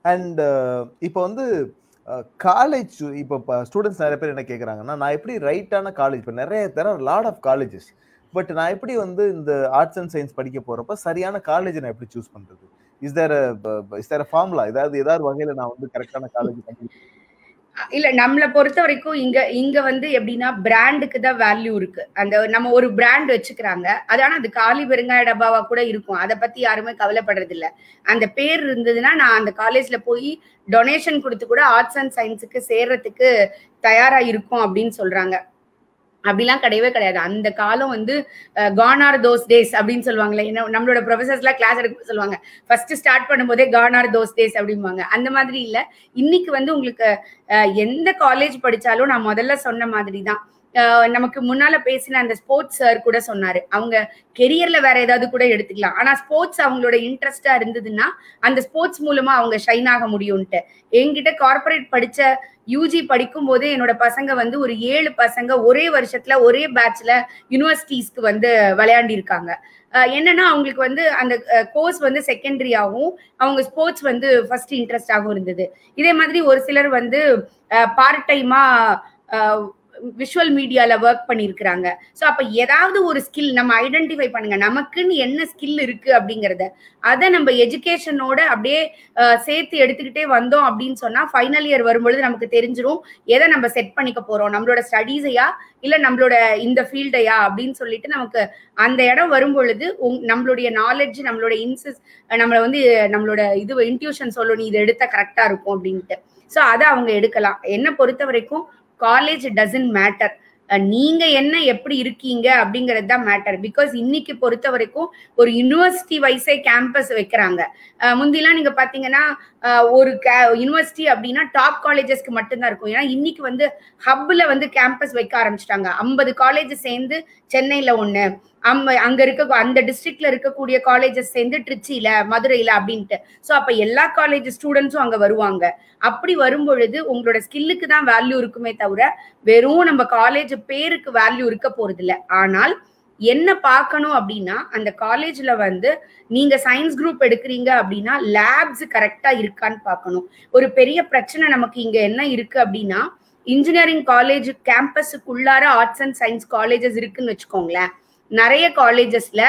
அண்ட் இப்போ வந்து காலேஜ் இப்போ ஸ்டூடெண்ட்ஸ் நிறைய பேர் என்ன கேட்குறாங்கன்னா நான் எப்படி ரைட்டான காலேஜ் இப்போ நிறைய தர லாட் ஆஃப் காலேஜஸ் பட் நான் எப்படி வந்து இந்த ஆர்ட்ஸ் அண்ட் சயின்ஸ் படிக்க போறப்ப சரியான காலேஜ் நான் எப்படி சூஸ் பண்றது is there is there formula ஏதாவது ஏதாவது வகையில நான் வந்து கரெக்டான காலேஜ் இல்ல நம்மளை பொறுத்த வரைக்கும் இங்க இங்க வந்து எப்படின்னா பிராண்டுக்கு தான் வேல்யூ இருக்கு அந்த நம்ம ஒரு பிராண்ட் வச்சுக்கிறாங்க அது ஆனா அது காலி பெருங்காய டப்பாவா கூட இருக்கும் அதை பத்தி யாருமே கவலைப்படுறது இல்ல அந்த பேர் இருந்ததுன்னா நான் அந்த காலேஜ்ல போய் டொனேஷன் கொடுத்து கூட ஆர்ட்ஸ் அண்ட் சயின்ஸுக்கு சேர்றதுக்கு தயாரா இருக்கும் அப்படின்னு சொல்றாங்க அப்படிலாம் கிடையவே கிடையாது அந்த காலம் வந்து கானார் தோஸ் டேஸ் அப்படின்னு சொல்லுவாங்களே என்ன நம்மளோட ப்ரொஃபசர்ஸ்லாம் கிளாஸ் எடுக்க சொல்லுவாங்க ஃபர்ஸ்ட் ஸ்டார்ட் பண்ணும்போதே கானார் தோஸ் டேஸ் அப்படிம்பாங்க அந்த மாதிரி இல்லை இன்னைக்கு வந்து உங்களுக்கு எந்த காலேஜ் படிச்சாலும் நான் முதல்ல சொன்ன மாதிரி தான் நமக்கு முன்னால பேசின அந்த ஸ்போர்ட்ஸ் சார் கூட சொன்னாரு அவங்க கெரியர்ல வேற ஏதாவது கூட எடுத்துக்கலாம் ஆனா ஸ்போர்ட்ஸ் அவங்களோட இன்ட்ரெஸ்டா இருந்ததுன்னா அந்த ஸ்போர்ட்ஸ் மூலமா அவங்க ஷைன் ஆக முடியும்ட்டு என்கிட்ட கார்பரேட் படிச்ச யூஜி படிக்கும் போதே என்னோட பசங்க வந்து ஒரு ஏழு பசங்க ஒரே வருஷத்துல ஒரே பேட்ச்ல யூனிவர்சிட்டிஸ்க்கு வந்து விளையாண்டி இருக்காங்க என்னன்னா அவங்களுக்கு வந்து அந்த கோர்ஸ் வந்து செகண்டரியாகவும் அவங்க ஸ்போர்ட்ஸ் வந்து ஃபர்ஸ்ட் இன்ட்ரெஸ்டாகவும் இருந்தது இதே மாதிரி ஒரு சிலர் வந்து பார்ட் டைமா விஷுவல் மீடியால ஒர்க் பண்ணியிருக்கிறாங்க ஸோ அப்போ ஏதாவது ஒரு ஸ்கில் நம்ம ஐடென்டிஃபை பண்ணுங்க நமக்குன்னு என்ன ஸ்கில் இருக்கு அப்படிங்கிறத அதை நம்ம எஜுகேஷனோட அப்படியே சேர்த்து எடுத்துக்கிட்டே வந்தோம் அப்படின்னு சொன்னா ஃபைனல் இயர் வரும்பொழுது நமக்கு தெரிஞ்சிரும் எதை நம்ம செட் பண்ணிக்க போறோம் நம்மளோட ஸ்டடீஸையா இல்ல நம்மளோட இந்த ஃபீல்டையா அப்படின்னு சொல்லிட்டு நமக்கு அந்த இடம் வரும் பொழுது நம்மளுடைய நாலேஜ் நம்மளோட இன்சஸ் நம்மளை வந்து நம்மளோட இது இன்ட்யூஷன் சொல்லும் நீ இதை எடுத்தா கரெக்டா இருக்கும் அப்படின்ட்டு ஸோ அதை அவங்க எடுக்கலாம் என்ன பொறுத்த வரைக்கும் காலேஜ் டசன்ட் மேட்டர் நீங்க என்ன எப்படி இருக்கீங்க அப்படிங்கிறது தான் மேட்டர் பிகாஸ் இன்னைக்கு பொறுத்த வரைக்கும் ஒரு யூனிவர்சிட்டி வைஸே கேம்பஸ் வைக்கிறாங்க முந்திலாம் நீங்க பாத்தீங்கன்னா ஒரு யூனிவர்சிட்டி அப்படின்னா டாப் காலேஜஸ்க்கு மட்டும்தான் இருக்கும் ஏன்னா இன்னைக்கு வந்து ஹப்ல வந்து கேம்பஸ் வைக்க ஆரம்பிச்சிட்டாங்க ஐம்பது காலேஜ் சேர்ந்து சென்னையில ஒண்ணு அம்ம அங்க இருக்க அந்த டிஸ்ட்ரிக்ட்ல இருக்கக்கூடிய காலேஜஸ் சேர்ந்து ட்ரிச்சியில மதுரையில அப்படின்ட்டு ஸோ அப்ப எல்லா காலேஜ் ஸ்டூடெண்ட்ஸும் அங்க வருவாங்க அப்படி வரும் பொழுது உங்களோட ஸ்கில்லுக்கு தான் வேல்யூ இருக்குமே தவிர வெறும் நம்ம காலேஜ் பேருக்கு வேல்யூ இருக்க போறது இல்லை ஆனால் என்ன பார்க்கணும் அப்படின்னா அந்த காலேஜ்ல வந்து நீங்க சயின்ஸ் குரூப் எடுக்கிறீங்க அப்படின்னா லேப்ஸ் கரெக்டா இருக்கான்னு பார்க்கணும் ஒரு பெரிய பிரச்சனை நமக்கு இங்க என்ன இருக்கு அப்படின்னா இன்ஜினியரிங் காலேஜ் கேம்பஸுக்குள்ளார ஆர்ட்ஸ் அண்ட் சயின்ஸ் காலேஜஸ் இருக்குன்னு வச்சுக்கோங்களேன் நிறைய காலேஜஸ்ல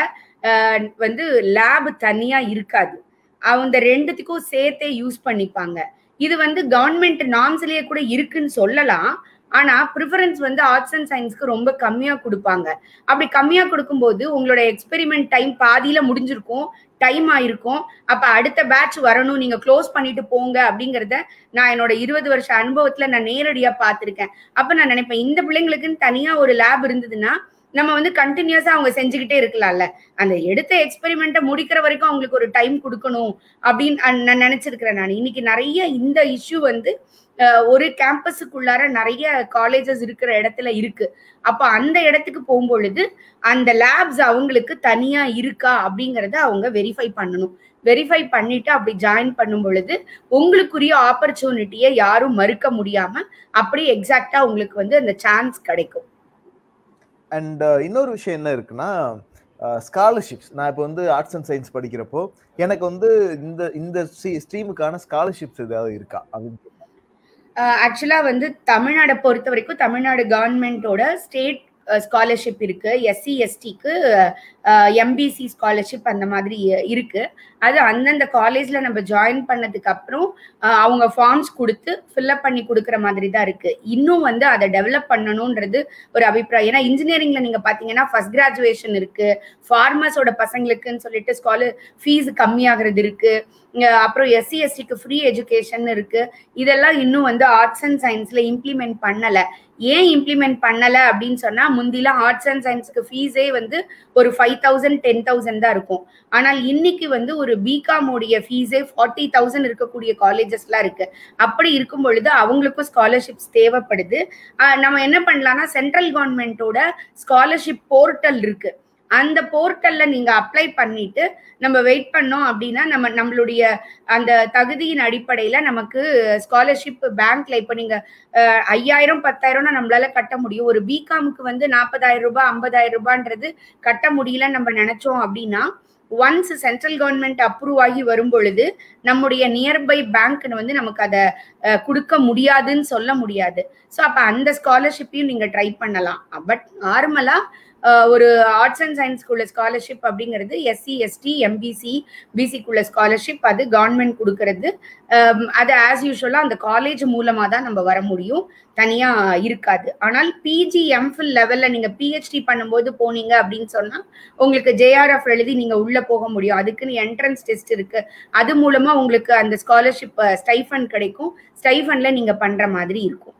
வந்து லேப் தனியா இருக்காது அவங்க ரெண்டுத்துக்கும் சேர்த்தே யூஸ் பண்ணிப்பாங்க இது வந்து கவர்மெண்ட் நார்ம்ஸ்லயே கூட இருக்குன்னு சொல்லலாம் ஆனா ப்ரிஃபரன்ஸ் வந்து ஆர்ட்ஸ் அண்ட் சயின்ஸ்க்கு ரொம்ப கம்மியா கொடுப்பாங்க அப்படி கம்மியா கொடுக்கும்போது உங்களோட எக்ஸ்பெரிமெண்ட் டைம் பாதியில முடிஞ்சிருக்கும் டைம் ஆயிருக்கும் அப்ப அடுத்த பேட்ச் வரணும் நீங்க க்ளோஸ் பண்ணிட்டு போங்க அப்படிங்கறத நான் என்னோட இருபது வருஷ அனுபவத்துல நான் நேரடியா பார்த்திருக்கேன் அப்ப நான் நினைப்பேன் இந்த பிள்ளைங்களுக்குன்னு தனியா ஒரு லேப் இருந்ததுன்னா நம்ம வந்து கண்டினியூஸா அவங்க செஞ்சுக்கிட்டே இருக்கலாம்ல அந்த எடுத்த எக்ஸ்பெரிமெண்ட்டை முடிக்கிற வரைக்கும் அவங்களுக்கு ஒரு டைம் கொடுக்கணும் அப்படின்னு நான் நினைச்சிருக்கிறேன் நான் இன்னைக்கு நிறைய இந்த இஷ்யூ வந்து ஒரு கேம்பஸுக்குள்ளார நிறைய காலேஜஸ் இருக்கிற இடத்துல இருக்கு அப்ப அந்த இடத்துக்கு போகும்பொழுது அந்த லேப்ஸ் அவங்களுக்கு தனியா இருக்கா அப்படிங்கறத அவங்க வெரிஃபை பண்ணணும் வெரிஃபை பண்ணிட்டு அப்படி ஜாயின் பண்ணும் பொழுது உங்களுக்குரிய ஆப்பர்ச்சுனிட்டியை யாரும் மறுக்க முடியாம அப்படி எக்ஸாக்டா உங்களுக்கு வந்து அந்த சான்ஸ் கிடைக்கும் அண்ட் இன்னொரு விஷயம் என்ன இருக்குன்னா ஸ்காலர்ஷிப்ஸ் நான் இப்போ வந்து ஆர்ட்ஸ் அண்ட் சயின்ஸ் படிக்கிறப்போ எனக்கு வந்து இந்த இந்த ஸ்ட்ரீமுக்கான ஸ்காலர்ஷிப்ஸ் ஏதாவது இருக்கா அப்படின்னு ஆக்சுவலா வந்து தமிழ்நாடை பொறுத்த வரைக்கும் தமிழ்நாடு கவர்மெண்டோட ஸ்டேட் ஸ்காலர்ஷிப் இருக்கு எஸ்சி எஸ்டிக்கு எம்பிசி ஸ்காலர்ஷிப் அந்த மாதிரி இருக்கு அது அந்தந்த காலேஜ்ல நம்ம ஜாயின் பண்ணதுக்கு அப்புறம் அவங்க ஃபார்ம்ஸ் கொடுத்து ஃபில்அப் பண்ணி கொடுக்குற மாதிரி தான் இருக்கு இன்னும் வந்து அதை டெவலப் பண்ணணும்ன்றது ஒரு அபிப்பிராயம் ஏன்னா இன்ஜினியரிங்ல நீங்க பாத்தீங்கன்னா ஃபர்ஸ்ட் கிராஜுவேஷன் இருக்கு ஃபார்மர்ஸோட பசங்களுக்குன்னு சொல்லிட்டு ஸ்காலர் ஃபீஸ் கம்மியாகிறது இருக்கு அப்புறம் எஸ்சி எஸ்டிக்கு ஃப்ரீ எஜுகேஷன் இருக்கு இதெல்லாம் இன்னும் வந்து ஆர்ட்ஸ் அண்ட் சயின்ஸ்ல இம்ப்ளிமெண்ட் பண்ணல ஏன் இம்ப்ளிமெண்ட் பண்ணல அப்படின்னு சொன்னா முந்திலாம் ஆர்ட்ஸ் அண்ட் சயின்ஸ்க்கு ஃபீஸே வந்து ஒரு ஃபைவ் தௌசண்ட் டென் தௌசண்ட் தான் இருக்கும் ஆனால் இன்னைக்கு வந்து ஒரு பிகாம் உடைய ஃபீஸே ஃபார்ட்டி தௌசண்ட் இருக்கக்கூடிய காலேஜஸ்லாம் இருக்கு அப்படி இருக்கும் பொழுது அவங்களுக்கும் ஸ்காலர்ஷிப்ஸ் தேவைப்படுது நம்ம என்ன பண்ணலாம்னா சென்ட்ரல் கவர்மெண்டோட ஸ்காலர்ஷிப் போர்ட்டல் இருக்கு அந்த போர்ட்டல்ல நீங்க அப்ளை பண்ணிட்டு நம்ம வெயிட் பண்ணோம் அப்படின்னா நம்ம நம்மளுடைய அந்த தகுதியின் அடிப்படையில நமக்கு ஸ்காலர்ஷிப் பேங்க்ல இப்ப நீங்க ஐயாயிரம் பத்தாயிரம்னா நம்மளால கட்ட முடியும் ஒரு பிகாமுக்கு வந்து நாற்பதாயிரம் ரூபாய் ஐம்பதாயிரம் ரூபான்றது கட்ட முடியலன்னு நம்ம நினைச்சோம் அப்படின்னா ஒன்ஸ் சென்ட்ரல் கவர்மெண்ட் அப்ரூவ் ஆகி வரும் பொழுது நம்முடைய நியர்பை பேங்க்னு வந்து நமக்கு அதை கொடுக்க முடியாதுன்னு சொல்ல முடியாது ஸோ அப்போ அந்த ஸ்காலர்ஷிப்பையும் நீங்கள் ட்ரை பண்ணலாம் பட் நார்மலாக ஒரு ஆர்ட்ஸ் அண்ட் சயின்ஸ்க்குள்ள ஸ்காலர்ஷிப் அப்படிங்கிறது எஸ்சி எஸ்டி எம்பிசி பிசிக்குள்ள ஸ்காலர்ஷிப் அது கவர்மெண்ட் கொடுக்கறது அது ஆஸ் யூஸ்வலாக அந்த காலேஜ் மூலமாக தான் நம்ம வர முடியும் தனியாக இருக்காது ஆனால் பிஜி எம்ஃபில் லெவலில் நீங்கள் பிஹெச்டி பண்ணும்போது போனீங்க அப்படின்னு சொன்னால் உங்களுக்கு ஜேஆர்எஃப் எழுதி நீங்கள் உள்ளே போக முடியும் அதுக்குன்னு என்ட்ரன்ஸ் டெஸ்ட் இருக்கு அது மூலமாக உங்களுக்கு அந்த ஸ்காலர்ஷிப் ஸ்டைஃபன் கிடைக்கும் ஸ்டைஃபனில் நீங்கள் பண்ணுற மாதிரி இருக்கும்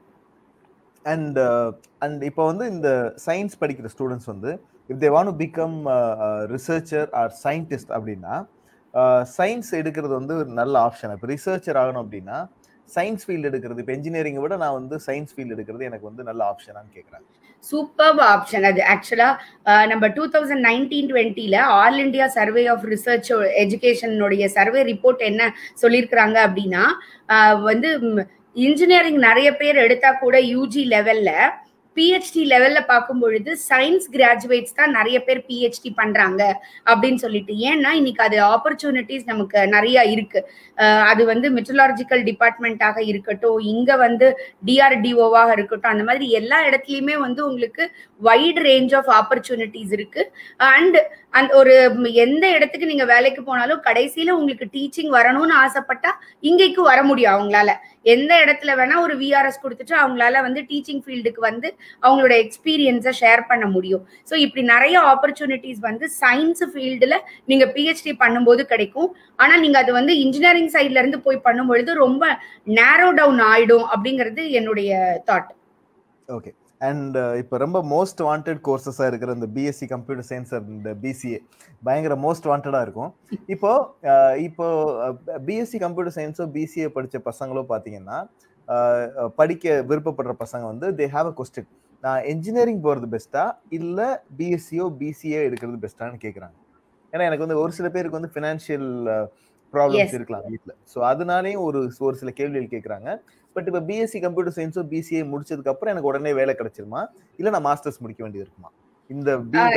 அண்ட் அண்ட் இப்போ வந்து இந்த சயின்ஸ் படிக்கிற ஸ்டூடெண்ட்ஸ் வந்து if they want become researcher or scientist அப்படின்னா சயின்ஸ் எடுக்கிறது வந்து ஒரு நல்ல ஆப்ஷன் இப்போ ரிசர்ச்சர் ஆகணும் அப்படின்னா சயின்ஸ் ஃபீல்டு எடுக்கிறது இப்போ இன்ஜினியரிங்கை விட நான் வந்து சயின்ஸ் ஃபீல்டு எடுக்கிறது எனக்கு வந்து நல்ல ஆப்ஷனான்னு கேட்குறேன் சூப்பர் ஆப்ஷன் அது ஆக்சுவலா நம்ம டூ தௌசண்ட் நைன்டீன் டுவெண்ட்டில all India survey of research எஜுகேஷனுடைய சர்வே ரிப்போர்ட் என்ன சொல்லியிருக்கிறாங்க அப்படின்னா வந்து இன்ஜினியரிங் நிறைய பேர் எடுத்தா கூட யூஜி லெவல்ல பிஹெச்டி லெவல்ல பார்க்கும் பொழுது சயின்ஸ் கிராஜுவேட்ஸ் தான் நிறைய பேர் பிஹெச்டி பண்றாங்க அப்படின்னு சொல்லிட்டு ஏன்னா இன்னைக்கு அது ஆப்பர்ச்சுனிட்டிஸ் நமக்கு நிறைய இருக்கு அது வந்து மெட்ரலாஜிக்கல் டிபார்ட்மெண்ட்டாக இருக்கட்டும் இங்க வந்து டிஆர்டிஓவாக இருக்கட்டும் அந்த மாதிரி எல்லா இடத்துலயுமே வந்து உங்களுக்கு வைட் ரேஞ்ச் ஆஃப் ஆப்பர்ச்சுனிட்டிஸ் இருக்கு அண்ட் அந்த ஒரு எந்த இடத்துக்கு நீங்க வேலைக்கு போனாலும் கடைசியில உங்களுக்கு டீச்சிங் வரணும்னு ஆசைப்பட்டா இங்கேக்கு வர முடியும் அவங்களால எந்த இடத்துல வேணா ஒரு விஆர்எஸ் கொடுத்துட்டு அவங்களால வந்து டீச்சிங் ஃபீல்டுக்கு வந்து அவங்களோட எக்ஸ்பீரியன்ஸை ஷேர் பண்ண முடியும் ஸோ இப்படி நிறைய ஆப்பர்ச்சுனிட்டிஸ் வந்து சயின்ஸ் ஃபீல்டுல நீங்க பிஹெச்டி பண்ணும்போது கிடைக்கும் ஆனா நீங்க அது வந்து இன்ஜினியரிங் சைட்ல இருந்து போய் பண்ணும்பொழுது ரொம்ப நேரோ டவுன் ஆயிடும் அப்படிங்கிறது என்னுடைய தாட் ஓகே அண்ட் இப்போ ரொம்ப மோஸ்ட் வாண்டட் கோர்சஸாக இருக்கிற இந்த பிஎஸ்சி கம்ப்யூட்டர் சயின்ஸ் இந்த பிசிஏ பயங்கர மோஸ்ட் வாண்டடாக இருக்கும் இப்போ இப்போ பிஎஸ்சி கம்ப்யூட்டர் சயின்ஸோ பிசிஏ படித்த பசங்களோ பார்த்தீங்கன்னா படிக்க விருப்பப்படுற பசங்க வந்து தே ஹாவ் அ கொஸ்டின் நான் என்ஜினியரிங் போகிறது பெஸ்ட்டா இல்லை பிஎஸ்சியோ பிசிஏ எடுக்கிறது பெஸ்ட்டான்னு கேட்குறாங்க ஏன்னா எனக்கு வந்து ஒரு சில பேருக்கு வந்து ஃபினான்ஷியல் ப்ராப்ளம்ஸ் இருக்கலாம் வீட்டில் ஸோ அதனாலேயும் ஒரு ஒரு சில கேள்விகள் கேட்குறாங்க பட் இப்போ பிஎஸ்சி கம்ப்யூட்டர் சயின்ஸோ பிசிஏ முடிச்சதுக்கு அப்புறம் எனக்கு உடனே வேலை கிடைச்சிருமா இல்லை நான் மாஸ்டர்ஸ் முடிக்க வேண்டியது இருக்குமா இந்த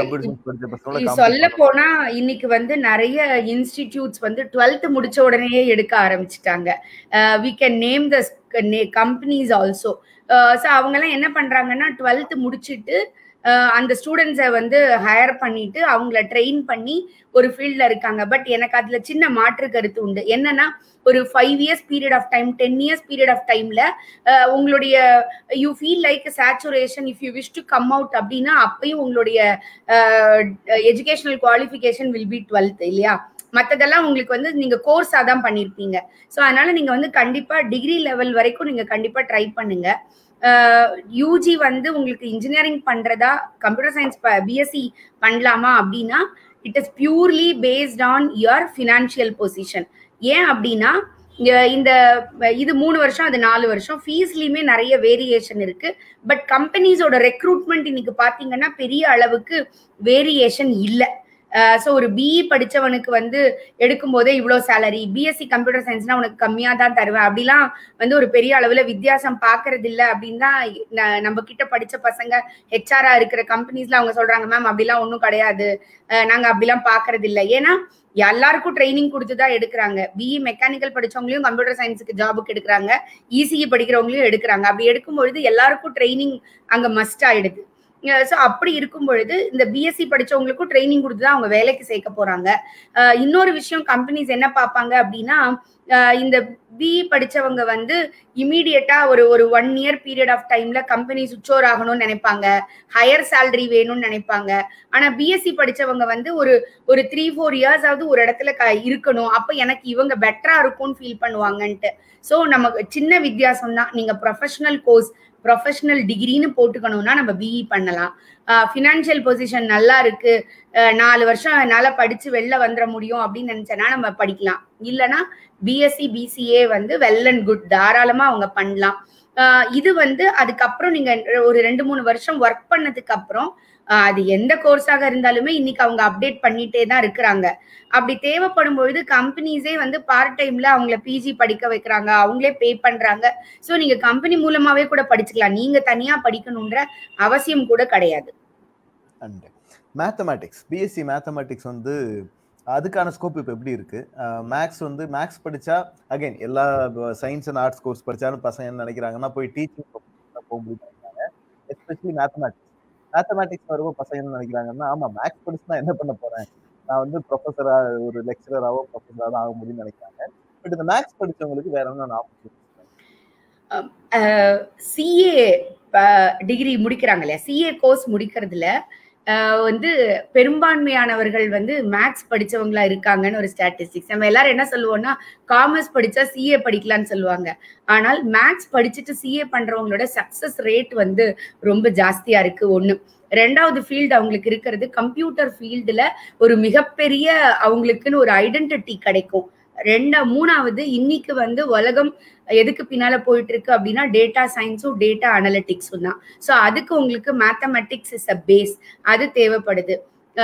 சொல்ல போனா இன்னைக்கு வந்து நிறைய இன்ஸ்டிடியூட்ஸ் வந்து டுவெல்த் முடிச்ச உடனே எடுக்க ஆரம்பிச்சிட்டாங்க we can name the companies also so அவங்க எல்லாம் என்ன பண்றாங்கன்னா டுவெல்த் முடிச்சுட்டு அந்த ஸ்டூடெண்ட்ஸை வந்து ஹையர் பண்ணிட்டு அவங்கள ட்ரெயின் பண்ணி ஒரு ஃபீல்ட்ல இருக்காங்க பட் எனக்கு அதுல சின்ன மாற்று கருத்து உண்டு என்னன்னா ஒரு five years period of time ten years period of டைம்ல உங்களுடைய you feel like saturation if you wish to come out அப்படின்னா அப்பயும் உங்களுடைய educational qualification will be twelfth இல்லையா மற்றதெல்லாம் உங்களுக்கு வந்து நீங்க கோர்ஸாக தான் பண்ணியிருப்பீங்க ஸோ அதனால நீங்க வந்து கண்டிப்பா டிகிரி லெவல் வரைக்கும் நீங்க கண்டிப்பா ட்ரை பண்ணுங்க யூஜி வந்து உங்களுக்கு இன்ஜினியரிங் பண்றதா கம்ப்யூட்டர் சயின்ஸ் பிஎஸ்சி பண்ணலாமா அப்படின்னா it is purely based on your financial position ஏன் அப்படின்னா இந்த இது மூணு வருஷம் அது நாலு வருஷம் ஃபீஸ்லயுமே நிறைய வேரியேஷன் இருக்கு பட் கம்பெனிஸோட ரெக்ரூட்மெண்ட் இன்னைக்கு பாத்தீங்கன்னா பெரிய அளவுக்கு வேரியேஷன் இல்லை ஸோ ஒரு பிஇ படிச்சவனுக்கு வந்து எடுக்கும் போதே இவ்வளோ சேலரி பிஎஸ்சி கம்ப்யூட்டர் சயின்ஸ்னா உனக்கு கம்மியாக தான் தருவேன் அப்படிலாம் வந்து ஒரு பெரிய அளவில் வித்தியாசம் பார்க்கறது இல்லை அப்படின்னு தான் நம்ம கிட்ட படிச்ச பசங்க ஹெச்ஆரா இருக்கிற கம்பெனிஸ்ல அவங்க சொல்றாங்க மேம் அப்படிலாம் ஒன்றும் கிடையாது நாங்க அப்படிலாம் பார்க்கறது இல்லை ஏன்னா எல்லாருக்கும் ட்ரைனிங் கொடுத்து தான் எடுக்கிறாங்க பிஇ மெக்கானிக்கல் படிச்சவங்களையும் கம்ப்யூட்டர் சயின்ஸுக்கு ஜாபுக்கு எடுக்கிறாங்க இசிஇ படிக்கிறவங்களையும் எடுக்கிறாங்க அப்படி எடுக்கும் பொழுது எல்லாருக்கும் ட்ரைனிங் அங்க மஸ்ட் ஆயிடுது ஸோ அப்படி இருக்கும் பொழுது இந்த பிஎஸ்சி படிச்சவங்களுக்கும் ட்ரைனிங் கொடுத்து தான் அவங்க வேலைக்கு சேர்க்க போறாங்க இன்னொரு விஷயம் கம்பெனிஸ் என்ன பார்ப்பாங்க அப்படின்னா இந்த பிஇ படிச்சவங்க வந்து இமீடியட்டா ஒரு ஒரு ஒன் இயர் பீரியட் ஆஃப் டைம்ல கம்பெனி சுவிச் ஓவர் ஆகணும்னு நினைப்பாங்க ஹையர் சேலரி வேணும்னு நினைப்பாங்க ஆனா பிஎஸ்சி படிச்சவங்க வந்து ஒரு ஒரு த்ரீ ஃபோர் இயர்ஸ் ஆகுது ஒரு இடத்துல க இருக்கணும் அப்ப எனக்கு இவங்க பெட்டரா இருக்கும்னு ஃபீல் பண்ணுவாங்கன்ட்டு ஸோ நமக்கு சின்ன வித்தியாசம் தான் நீங்க ப்ரொஃபஷனல் கோர்ஸ் ப்ரொஃபஷனல் டிகிரின்னு போட்டுக்கணும்னா நம்ம பிஇ பண்ணலாம் ஃபினான்ஷியல் பொசிஷன் நல்லா இருக்கு நாலு வருஷம் என்னால் படிச்சு வெளில வந்துட முடியும் அப்படின்னு நினைச்சேன்னா நம்ம படிக்கலாம் இல்லைன்னா பிஎஸ்சி பிசிஏ வந்து வெல் அண்ட் குட் தாராளமா அவங்க பண்ணலாம் இது வந்து அதுக்கப்புறம் நீங்க ஒரு ரெண்டு மூணு வருஷம் ஒர்க் பண்ணதுக்கு அப்புறம் அது எந்த கோர்ஸாக இருந்தாலுமே இன்னைக்கு அவங்க அப்டேட் பண்ணிட்டே தான் இருக்கிறாங்க அப்படி தேவைப்படும் பொழுது கம்பெனிஸே வந்து பார்ட் டைம்ல அவங்கள பிஜி படிக்க வைக்கிறாங்க அவங்களே பே பண்றாங்க ஸோ நீங்க கம்பெனி மூலமாவே கூட படிச்சுக்கலாம் நீங்க தனியா படிக்கணுன்ற அவசியம் கூட கிடையாது மேத்தமேட்டிக்ஸ் பிஎஸ்சி மேத்தமேட்டிக்ஸ் வந்து அதுக்கான ஸ்கோப் இப்போ எப்படி இருக்கு மேக்ஸ் வந்து மேக்ஸ் படிச்சா அகைன் எல்லா சயின்ஸ் அண்ட் ஆர்ட்ஸ் கோர்ஸ் படிச்சாலும் பசங்க என்ன நினைக்கிறாங்கன்னா போய் டீச்சிங் போக முடியும் நினைக்கிறாங்க எஸ்பெஷலி மேத்தமேட்டிக்ஸ் மேத்தமேட்டிக்ஸ் வரும்போது பசங்க என்ன நினைக்கிறாங்கன்னா ஆமா மேக்ஸ் படிச்சு நான் என்ன பண்ண போறேன் நான் வந்து ப்ரொஃபஸரா ஒரு லெக்சரராவோ ப்ரொஃபஸரா தான் ஆக முடியும்னு நினைக்கிறாங்க பட் இந்த மேக்ஸ் படிச்சவங்களுக்கு வேற என்ன ஆப்பர்ச்சுனிட்டி சிஏ டிகிரி முடிக்கிறாங்க இல்லையா சிஏ கோர்ஸ் முடிக்கிறதுல வந்து பெரும்பான்மையானவர்கள் வந்து மேக்ஸ் படிச்சவங்களா இருக்காங்கன்னு ஒரு ஸ்டாட்டிஸ்டிக்ஸ் நம்ம எல்லாரும் என்ன சொல்லுவோம்னா காமர்ஸ் படிச்சா சிஏ படிக்கலாம்னு சொல்லுவாங்க ஆனால் மேக்ஸ் படிச்சுட்டு சிஏ பண்றவங்களோட சக்சஸ் ரேட் வந்து ரொம்ப ஜாஸ்தியா இருக்கு ஒண்ணு ரெண்டாவது ஃபீல்டு அவங்களுக்கு இருக்கிறது கம்ப்யூட்டர் ஃபீல்டுல ஒரு மிகப்பெரிய அவங்களுக்குன்னு ஒரு ஐடென்டிட்டி கிடைக்கும் ரெண்டா மூணாவது இன்னைக்கு வந்து உலகம் எதுக்கு பின்னால போயிட்டு இருக்கு அப்படின்னா டேட்டா சயின்ஸும் டேட்டா அனலிட்டிக்ஸும் தான் ஸோ அதுக்கு உங்களுக்கு மேத்தமெட்டிக்ஸ் இஸ் அ பேஸ் அது தேவைப்படுது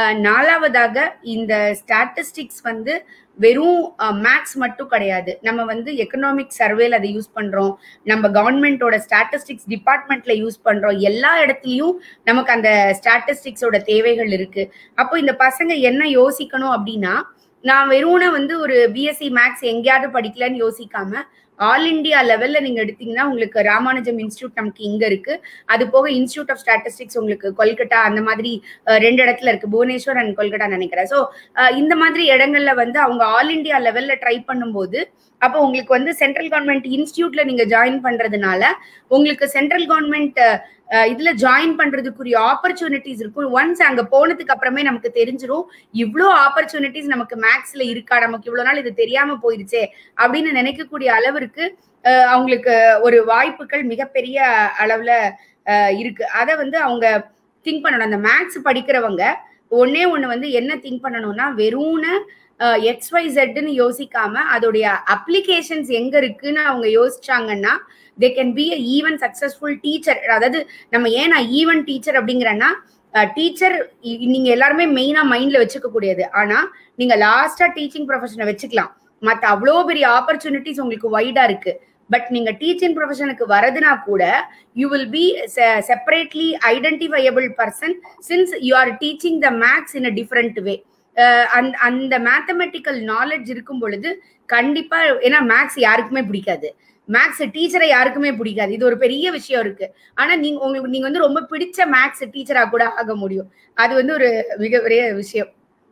நாலாவதாக இந்த ஸ்டாட்டிஸ்டிக்ஸ் வந்து வெறும் மேக்ஸ் மட்டும் கிடையாது நம்ம வந்து எக்கனாமிக் சர்வேல அதை யூஸ் பண்றோம் நம்ம கவர்மெண்டோட ஸ்டாட்டிஸ்டிக்ஸ் டிபார்ட்மெண்ட்ல யூஸ் பண்றோம் எல்லா இடத்துலயும் நமக்கு அந்த ஸ்டாட்டிஸ்டிக்ஸோட தேவைகள் இருக்கு அப்போ இந்த பசங்க என்ன யோசிக்கணும் அப்படின்னா நான் வெறும்ன வந்து ஒரு பிஎஸ்சி மேக்ஸ் எங்கேயாவது படிக்கலன்னு யோசிக்காம ஆல் இண்டியா லெவல்ல நீங்க எடுத்தீங்கன்னா உங்களுக்கு ராமானுஜம் இன்ஸ்டியூட் நமக்கு இங்க இருக்கு அது போக இன்ஸ்டியூட் ஆஃப் ஸ்டாட்டிஸ்டிக்ஸ் உங்களுக்கு கொல்கட்டா அந்த மாதிரி ரெண்டு இடத்துல இருக்கு புவனேஸ்வர் அண்ட் கொல்கட்டா நினைக்கிறேன் ஸோ இந்த மாதிரி இடங்கள்ல வந்து அவங்க ஆல் இண்டியா லெவல்ல ட்ரை பண்ணும்போது அப்போ உங்களுக்கு வந்து சென்ட்ரல் கவர்மெண்ட் இன்ஸ்டியூட்ல நீங்க ஜாயின் பண்றதுனால உங்களுக்கு சென்ட்ரல் கவர்மெண்ட் இதுல ஜாயின் பண்றதுக்குரிய ஆப்பர்ச்சுனிட்டிஸ் இருக்கும் ஒன்ஸ் அங்க போனதுக்கு அப்புறமே நமக்கு தெரிஞ்சிடும் இவ்வளோ ஆப்பர்ச்சுனிட்டிஸ் நமக்கு மேக்ஸ்ல இருக்கா நமக்கு இவ்வளவு நாள் இது தெரியாம போயிருச்சே அப்படின்னு நினைக்கக்கூடிய அளவிற்கு அவங்களுக்கு ஒரு வாய்ப்புகள் மிகப்பெரிய அளவுல இருக்கு அதை வந்து அவங்க திங்க் பண்ணணும் அந்த மேக்ஸ் படிக்கிறவங்க ஒன்னே ஒண்ணு வந்து என்ன திங்க் பண்ணணும்னா வெறும்னு எக்ஸ் ஒய் ஜெட்னு யோசிக்காம அதோடைய அப்ளிகேஷன்ஸ் எங்க இருக்குன்னு அவங்க யோசிச்சாங்கன்னா they can be a even successful teacher அதாவது நம்ம ஏன் நான் ஈவன் டீச்சர் அப்படிங்கிறேன்னா டீச்சர் நீங்க எல்லாருமே மெயினா மைண்ட்ல வச்சுக்க கூடியது ஆனா நீங்க லாஸ்டா டீச்சிங் ப்ரொஃபஷனை வச்சுக்கலாம் மற்ற அவ்வளோ பெரிய ஆப்பர்ச்சுனிட்டிஸ் உங்களுக்கு வைடா இருக்கு பட் நீங்க டீச்சிங் ப்ரொஃபஷனுக்கு வரதுனா கூட you will be separately identifiable person since you are teaching the maths in a different way அந்த அந்த மேத்தமெட்டிக்கல் நாலேஜ் இருக்கும் பொழுது கண்டிப்பா ஏன்னா மேக்ஸ் யாருக்குமே பிடிக்காது மேக்ஸ் டீச்சரை யாருக்குமே பிடிக்காது இது ஒரு பெரிய விஷயம் இருக்கு ஆனா நீங்க உங்களுக்கு நீங்க வந்து ரொம்ப பிடிச்ச மேக்ஸ் டீச்சரா கூட ஆக முடியும் அது வந்து ஒரு மிகப்பெரிய விஷயம்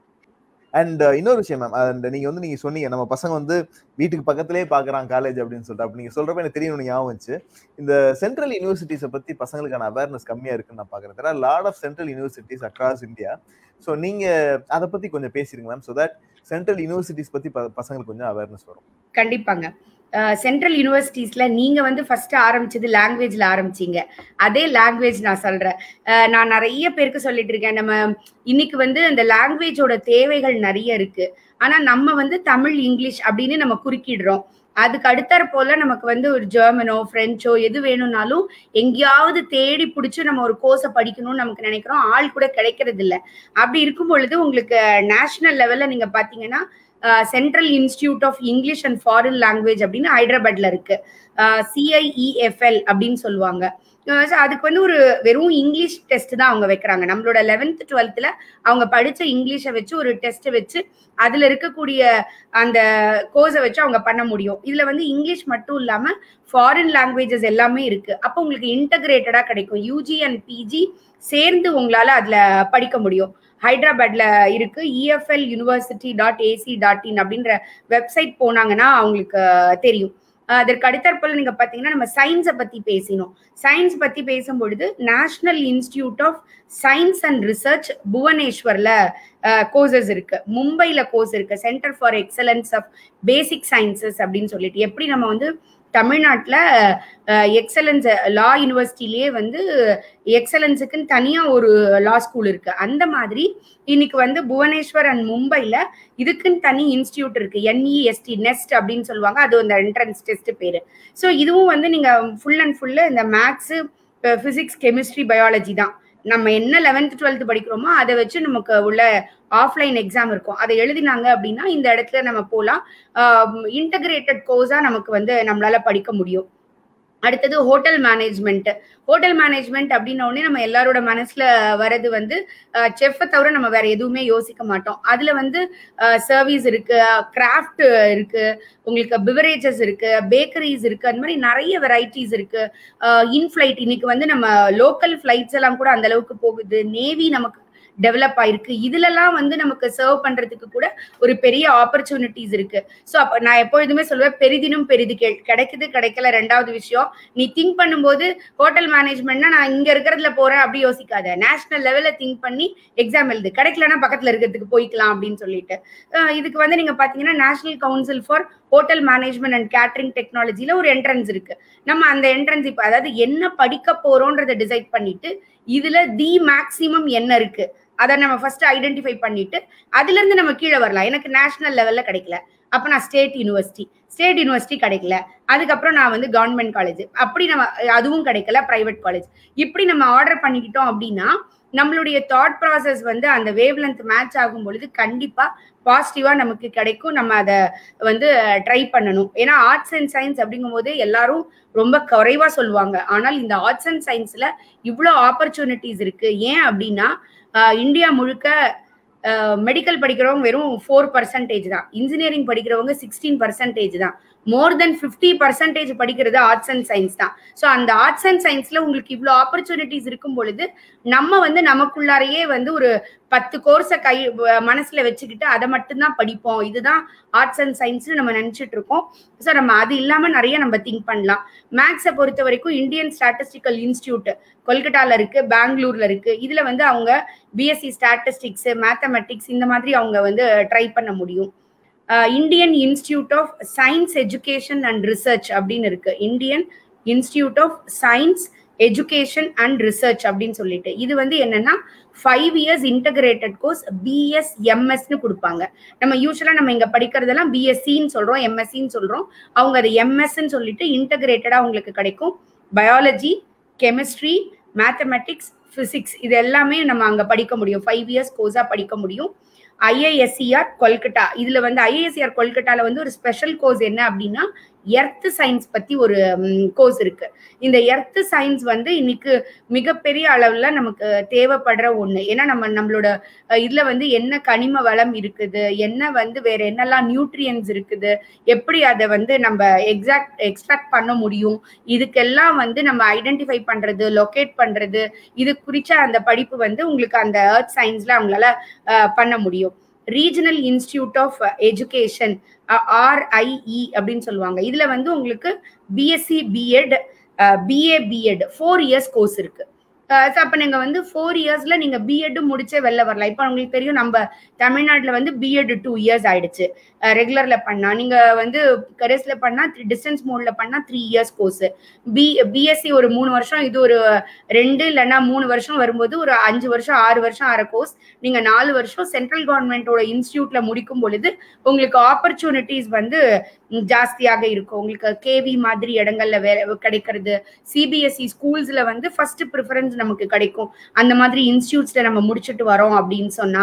அண்ட் இன்னொரு விஷயம் மேம் அண்ட் நீங்க வந்து நீங்க சொன்னீங்க நம்ம பசங்க வந்து வீட்டுக்கு பக்கத்திலேயே பாக்குறான் காலேஜ் அப்படின்னு சொல்லிட்டு அப்படி நீங்க சொல்றப்ப எனக்கு தெரியணும் ஞாபகம் வச்சு இந்த சென்ட்ரல் யூனிவர்சிட்டிஸை பத்தி பசங்களுக்கான அவேர்னஸ் கம்மியா இருக்குன்னு நான் பாக்குறேன் தெரியல lot of central universities across India so நீங்க அதை பத்தி கொஞ்சம் பேசிருங்க ma'am so that central universities பத்தி பசங்களுக்கு கொஞ்சம் அவேர்னஸ் வரும் கண்டிப்பாங்க சென்ட்ரல் யூனிவர்சிட்டிஸ்ல நீங்க வந்து ஃபர்ஸ்ட் ஆரம்பிச்சது லாங்குவேஜ்ல ஆரம்பிச்சீங்க அதே லாங்குவேஜ் நான் சொல்றேன் நான் நிறைய பேருக்கு சொல்லிட்டு இருக்கேன் நம்ம இன்னைக்கு வந்து அந்த லாங்குவேஜோட தேவைகள் நிறைய இருக்கு ஆனா நம்ம வந்து தமிழ் இங்கிலீஷ் அப்படின்னு நம்ம குறுக்கிடுறோம் அதுக்கு அடுத்தாற் போல நமக்கு வந்து ஒரு ஜெர்மனோ பிரெஞ்சோ எது வேணும்னாலும் எங்கேயாவது தேடி பிடிச்சி நம்ம ஒரு கோர்ஸை படிக்கணும்னு நமக்கு நினைக்கிறோம் ஆள் கூட கிடைக்கிறது இல்லை அப்படி இருக்கும் பொழுது உங்களுக்கு நேஷனல் லெவல்ல நீங்க பாத்தீங்கன்னா central institute of English and foreign language அப்படின்னு ஹைதராபாத்ல இருக்கு சிஐஇஎஃப்எல் அப்படின்னு சொல்லுவாங்க அதுக்கு வந்து ஒரு வெறும் இங்கிலீஷ் டெஸ்ட் தான் அவங்க வைக்கிறாங்க நம்மளோட லெவன்த் டுவெல்த்ல அவங்க படிச்ச இங்கிலீஷை வச்சு ஒரு டெஸ்ட் வச்சு அதுல இருக்கக்கூடிய அந்த கோர்ஸை வச்சு அவங்க பண்ண முடியும் இதுல வந்து இங்கிலீஷ் மட்டும் இல்லாம ஃபாரின் லாங்குவேஜஸ் எல்லாமே இருக்கு அப்போ உங்களுக்கு இன்டகிரேட்டடா கிடைக்கும் யூஜி அண்ட் பிஜி சேர்ந்து உங்களால அதுல படிக்க முடியும் ஹைதராபாத்ல இருக்கு EFL university dot AC dot in அப்படின்ற வெப்சைட் போனாங்கன்னா அவங்களுக்கு தெரியும் அதற்கு அடுத்தாற்போல நீங்க பாத்தீங்கன்னா நம்ம சயின்ஸை பத்தி பேசினோம் சயின்ஸ் பத்தி பேசும்பொழுது national institute of science and research புவனேஸ்வர்ல கோர்சஸ் இருக்கு மும்பைல கோர்ஸ் இருக்கு centre for excellence of basic sciences அப்படின்னு சொல்லிட்டு எப்படி நம்ம வந்து தமிழ்நாட்டில் எக்ஸலன்ஸ் லா யூனிவர்சிட்டிலேயே வந்து எக்ஸலன்ஸுக்குன்னு தனியாக ஒரு லா ஸ்கூல் இருக்கு அந்த மாதிரி இன்னைக்கு வந்து புவனேஸ்வர் அண்ட் மும்பைல இதுக்குன்னு தனி இன்ஸ்டியூட் இருக்கு என்இஎஸ்டி நெஸ்ட் அப்படின்னு சொல்லுவாங்க அது அந்த என்ட்ரன்ஸ் டெஸ்ட் பேரு ஸோ இதுவும் வந்து நீங்க ஃபுல் அண்ட் ஃபுல்லு இந்த மேக்ஸ் பிசிக்ஸ் கெமிஸ்ட்ரி பயாலஜி தான் நம்ம என்ன லெவன்த் டுவெல்த் படிக்கிறோமோ அதை வச்சு நமக்கு உள்ள ஆஃப்லைன் எக்ஸாம் இருக்கும் அதை எழுதினாங்க அப்படின்னா இந்த இடத்துல நம்ம போகலாம் இன்டகிரேட்டட் கோர்ஸா நமக்கு வந்து நம்மளால படிக்க முடியும் அடுத்தது ஹோட்டல் மேனேஜ்மெண்ட் ஹோட்டல் மேனேஜ்மெண்ட் அப்படின்ன உடனே நம்ம எல்லாரோட மனசுல வரது வந்து செஃப்பை தவிர நம்ம வேற எதுவுமே யோசிக்க மாட்டோம் அதுல வந்து சர்வீஸ் இருக்கு கிராஃப்ட் இருக்கு உங்களுக்கு பிவரேஜஸ் இருக்கு பேக்கரிஸ் இருக்கு அந்த மாதிரி நிறைய வெரைட்டிஸ் இருக்கு இன்ஃபிளைட் இன்னைக்கு வந்து நம்ம லோக்கல் ஃபிளைட்ஸ் எல்லாம் கூட அந்த அளவுக்கு போகுது நேவி நமக்கு டெவலப் ஆயிருக்கு இதுலலாம் வந்து நமக்கு சர்வ் பண்றதுக்கு கூட ஒரு பெரிய ஆப்பர்ச்சுனிட்டிஸ் இருக்கு ஸோ அப்ப நான் எப்பொழுதுமே சொல்லுவேன் பெரிதினும் பெரிது கேள் கிடைக்குது கிடைக்கல ரெண்டாவது விஷயம் நீ திங்க் பண்ணும்போது ஹோட்டல் மேனேஜ்மெண்ட்னா நான் இங்க இருக்கிறதுல போறேன் அப்படி யோசிக்காத நேஷனல் லெவல்ல திங்க் பண்ணி எக்ஸாம் எழுது கிடைக்கலன்னா பக்கத்துல இருக்கிறதுக்கு போய்க்கலாம் அப்படின்னு சொல்லிட்டு இதுக்கு வந்து நீங்க பாத்தீங்கன்னா national council for hotel management and catering டெக்னாலஜில ஒரு என்ட்ரன்ஸ் இருக்கு நம்ம அந்த என்ட்ரன்ஸ் இப்போ அதாவது என்ன படிக்க போறோன்றதை டிசைட் பண்ணிட்டு இதுல தி மேக்சிமம் என்ன இருக்கு அதை நம்ம ஃபர்ஸ்ட் ஐடென்டிஃபை பண்ணிட்டு அதுல இருந்து நம்ம கீழே வரலாம் எனக்கு நேஷனல் லெவல்ல கிடைக்கல அப்ப நான் ஸ்டேட் யூனிவர்சிட்டி ஸ்டேட் யூனிவர்சிட்டி கிடைக்கல அதுக்கப்புறம் நான் வந்து கவர்மெண்ட் காலேஜ் அப்படி நம்ம அதுவும் கிடைக்கல பிரைவேட் காலேஜ் இப்படி நம்ம ஆர்டர் பண்ணிக்கிட்டோம் அப்படின்னா நம்மளுடைய தாட் ப்ராசஸ் வந்து அந்த வேவ் லென்த் மேட்ச் ஆகும் பொழுது கண்டிப்பா பாசிட்டிவா நமக்கு கிடைக்கும் நம்ம அதை வந்து ட்ரை பண்ணணும் ஏன்னா ஆர்ட்ஸ் அண்ட் சயின்ஸ் அப்படிங்கும் போது எல்லாரும் ரொம்ப குறைவா சொல்லுவாங்க ஆனால் இந்த ஆர்ட்ஸ் அண்ட் சயின்ஸ்ல இவ்வளோ ஆப்பர்ச்சுனிட்டிஸ் இருக்கு ஏன் அப்படின்னா இந்தியா முழுக்க மெடிக்கல் படிக்கிறவங்க வெறும் ஃபோர் பர்சன்டேஜ் தான் இன்ஜினியரிங் படிக்கிறவங்க சிக்ஸ்டீன் பர்சன்டேஜ் தான் மோர் தென் ஃபிஃப்டி பர்சன்டேஜ் படிக்கிறது ஆர்ட்ஸ் அண்ட் சயின்ஸ் தான் ஸோ அந்த ஆர்ட்ஸ் அண்ட் சயின்ஸ்ல உங்களுக்கு இவ்வளோ ஆப்பர்ச்சுனிட்டிஸ் இருக்கும் பொழுது நம்ம வந்து நமக்குள்ளாரையே வந்து ஒரு பத்து கோர்ஸை கை மனசுல வச்சுக்கிட்டு அதை மட்டும்தான் படிப்போம் இதுதான் ஆர்ட்ஸ் அண்ட் சயின்ஸ்னு நம்ம நினைச்சிட்டு இருக்கோம் ஸோ நம்ம அது இல்லாம நிறைய நம்ம திங்க் பண்ணலாம் மேக்ஸை பொறுத்த வரைக்கும் இந்தியன் ஸ்டாட்டிஸ்டிக்கல் இன்ஸ்டியூட் கொல்கட்டால இருக்கு பெங்களூர்ல இருக்கு இதுல வந்து அவங்க பிஎஸ்சி ஸ்டாட்டிஸ்டிக்ஸ் மேத்தமெட்டிக்ஸ் இந்த மாதிரி அவங்க வந்து ட்ரை பண்ண முடியும் Indian institute of science education and research அப்படின்னு இருக்கு Indian institute of science education and research அப்படின்னு சொல்லிட்டு இது வந்து என்னன்னா five years integrated course BS எம்எஸ்னு கொடுப்பாங்க நம்ம யூஸ்வலா நம்ம இங்க படிக்கிறதெல்லாம் பிஎஸ்சின்னு சொல்றோம் எம்எஸ்சின்னு சொல்றோம் அவங்க அதை எம்எஸ்ன்னு சொல்லிட்டு இன்டகிரேட்டடா உங்களுக்கு கிடைக்கும் பயாலஜி கெமிஸ்ட்ரி மேத்தமெட்டிக்ஸ் பிசிக்ஸ் இது எல்லாமே நம்ம அங்க படிக்க முடியும் ஃபைவ் இயர்ஸ் கோர்ஸா படிக்க முடியும் ஐஏஎஸ்சிஆர் கொல்கட்டா இதுல வந்து ஐஏஎஸ்சிஆர் கொல்கட்டால வந்து ஒரு ஸ்பெஷல் கோர்ஸ் என்ன அப்படின்னா எர்த் சயின்ஸ் பத்தி ஒரு கோர்ஸ் இருக்கு இந்த எர்த் சயின்ஸ் வந்து இன்னைக்கு மிகப்பெரிய அளவுல நமக்கு தேவைப்படுற ஒண்ணு ஏன்னா நம்ம நம்மளோட இதுல வந்து என்ன கனிம வளம் இருக்குது என்ன வந்து வேற என்னெல்லாம் நியூட்ரியன்ஸ் இருக்குது எப்படி அதை வந்து நம்ம எக்ஸாக்ட் எக்ஸ்ட்ராக்ட் பண்ண முடியும் இதுக்கெல்லாம் வந்து நம்ம ஐடென்டிஃபை பண்றது லொக்கேட் பண்றது இது குறிச்ச அந்த படிப்பு வந்து உங்களுக்கு அந்த எர்த் சயின்ஸ்ல அவங்களால பண்ண முடியும் regional institute of education RIE அப்படின்னு சொல்லுவாங்க இதுல வந்து உங்களுக்கு BSc BEd BA BEd four years course இருக்கு ஸோ அப்போ நீங்கள் வந்து ஃபோர் இயர்ஸில் நீங்கள் பிஎட் முடிச்சே வெளில வரலாம் இப்போ உங்களுக்கு தெரியும் நம்ம தமிழ்நாட்டில் வந்து பிஎட் டூ இயர்ஸ் ஆயிடுச்சு ரெகுலரில் பண்ணால் நீங்கள் வந்து கரேஸில் பண்ணால் டிஸ்டன்ஸ் மோடில் பண்ணால் three years course B BSc ஒரு மூணு வருஷம் இது ஒரு ரெண்டு இல்லைன்னா மூணு வருஷம் வரும்போது ஒரு அஞ்சு வருஷம் ஆறு வருஷம் ஆற கோர்ஸ் நீங்கள் நாலு வருஷம் சென்ட்ரல் கவர்மெண்ட்டோட இன்ஸ்டியூட்ல முடிக்கும் பொழுது உங்களுக்கு ஆப்பர்ச்சுனிட்டிஸ் வந்து ஜாஸ்தியாக இருக்கும் உங்களுக்கு கேவி மாதிரி இடங்கள்ல வேற கிடைக்கிறது சிபிஎஸ்இ ஸ்கூல்ஸ்ல வந்து ஃபர்ஸ்ட் ப்ரிஃபரன்ஸ் நமக்கு கிடைக்கும் அந்த மாதிரி இன்ஸ்டியூட்ஸ்ல நம்ம முடிச்சுட்டு வரோம் அப்படின்னு சொன்னா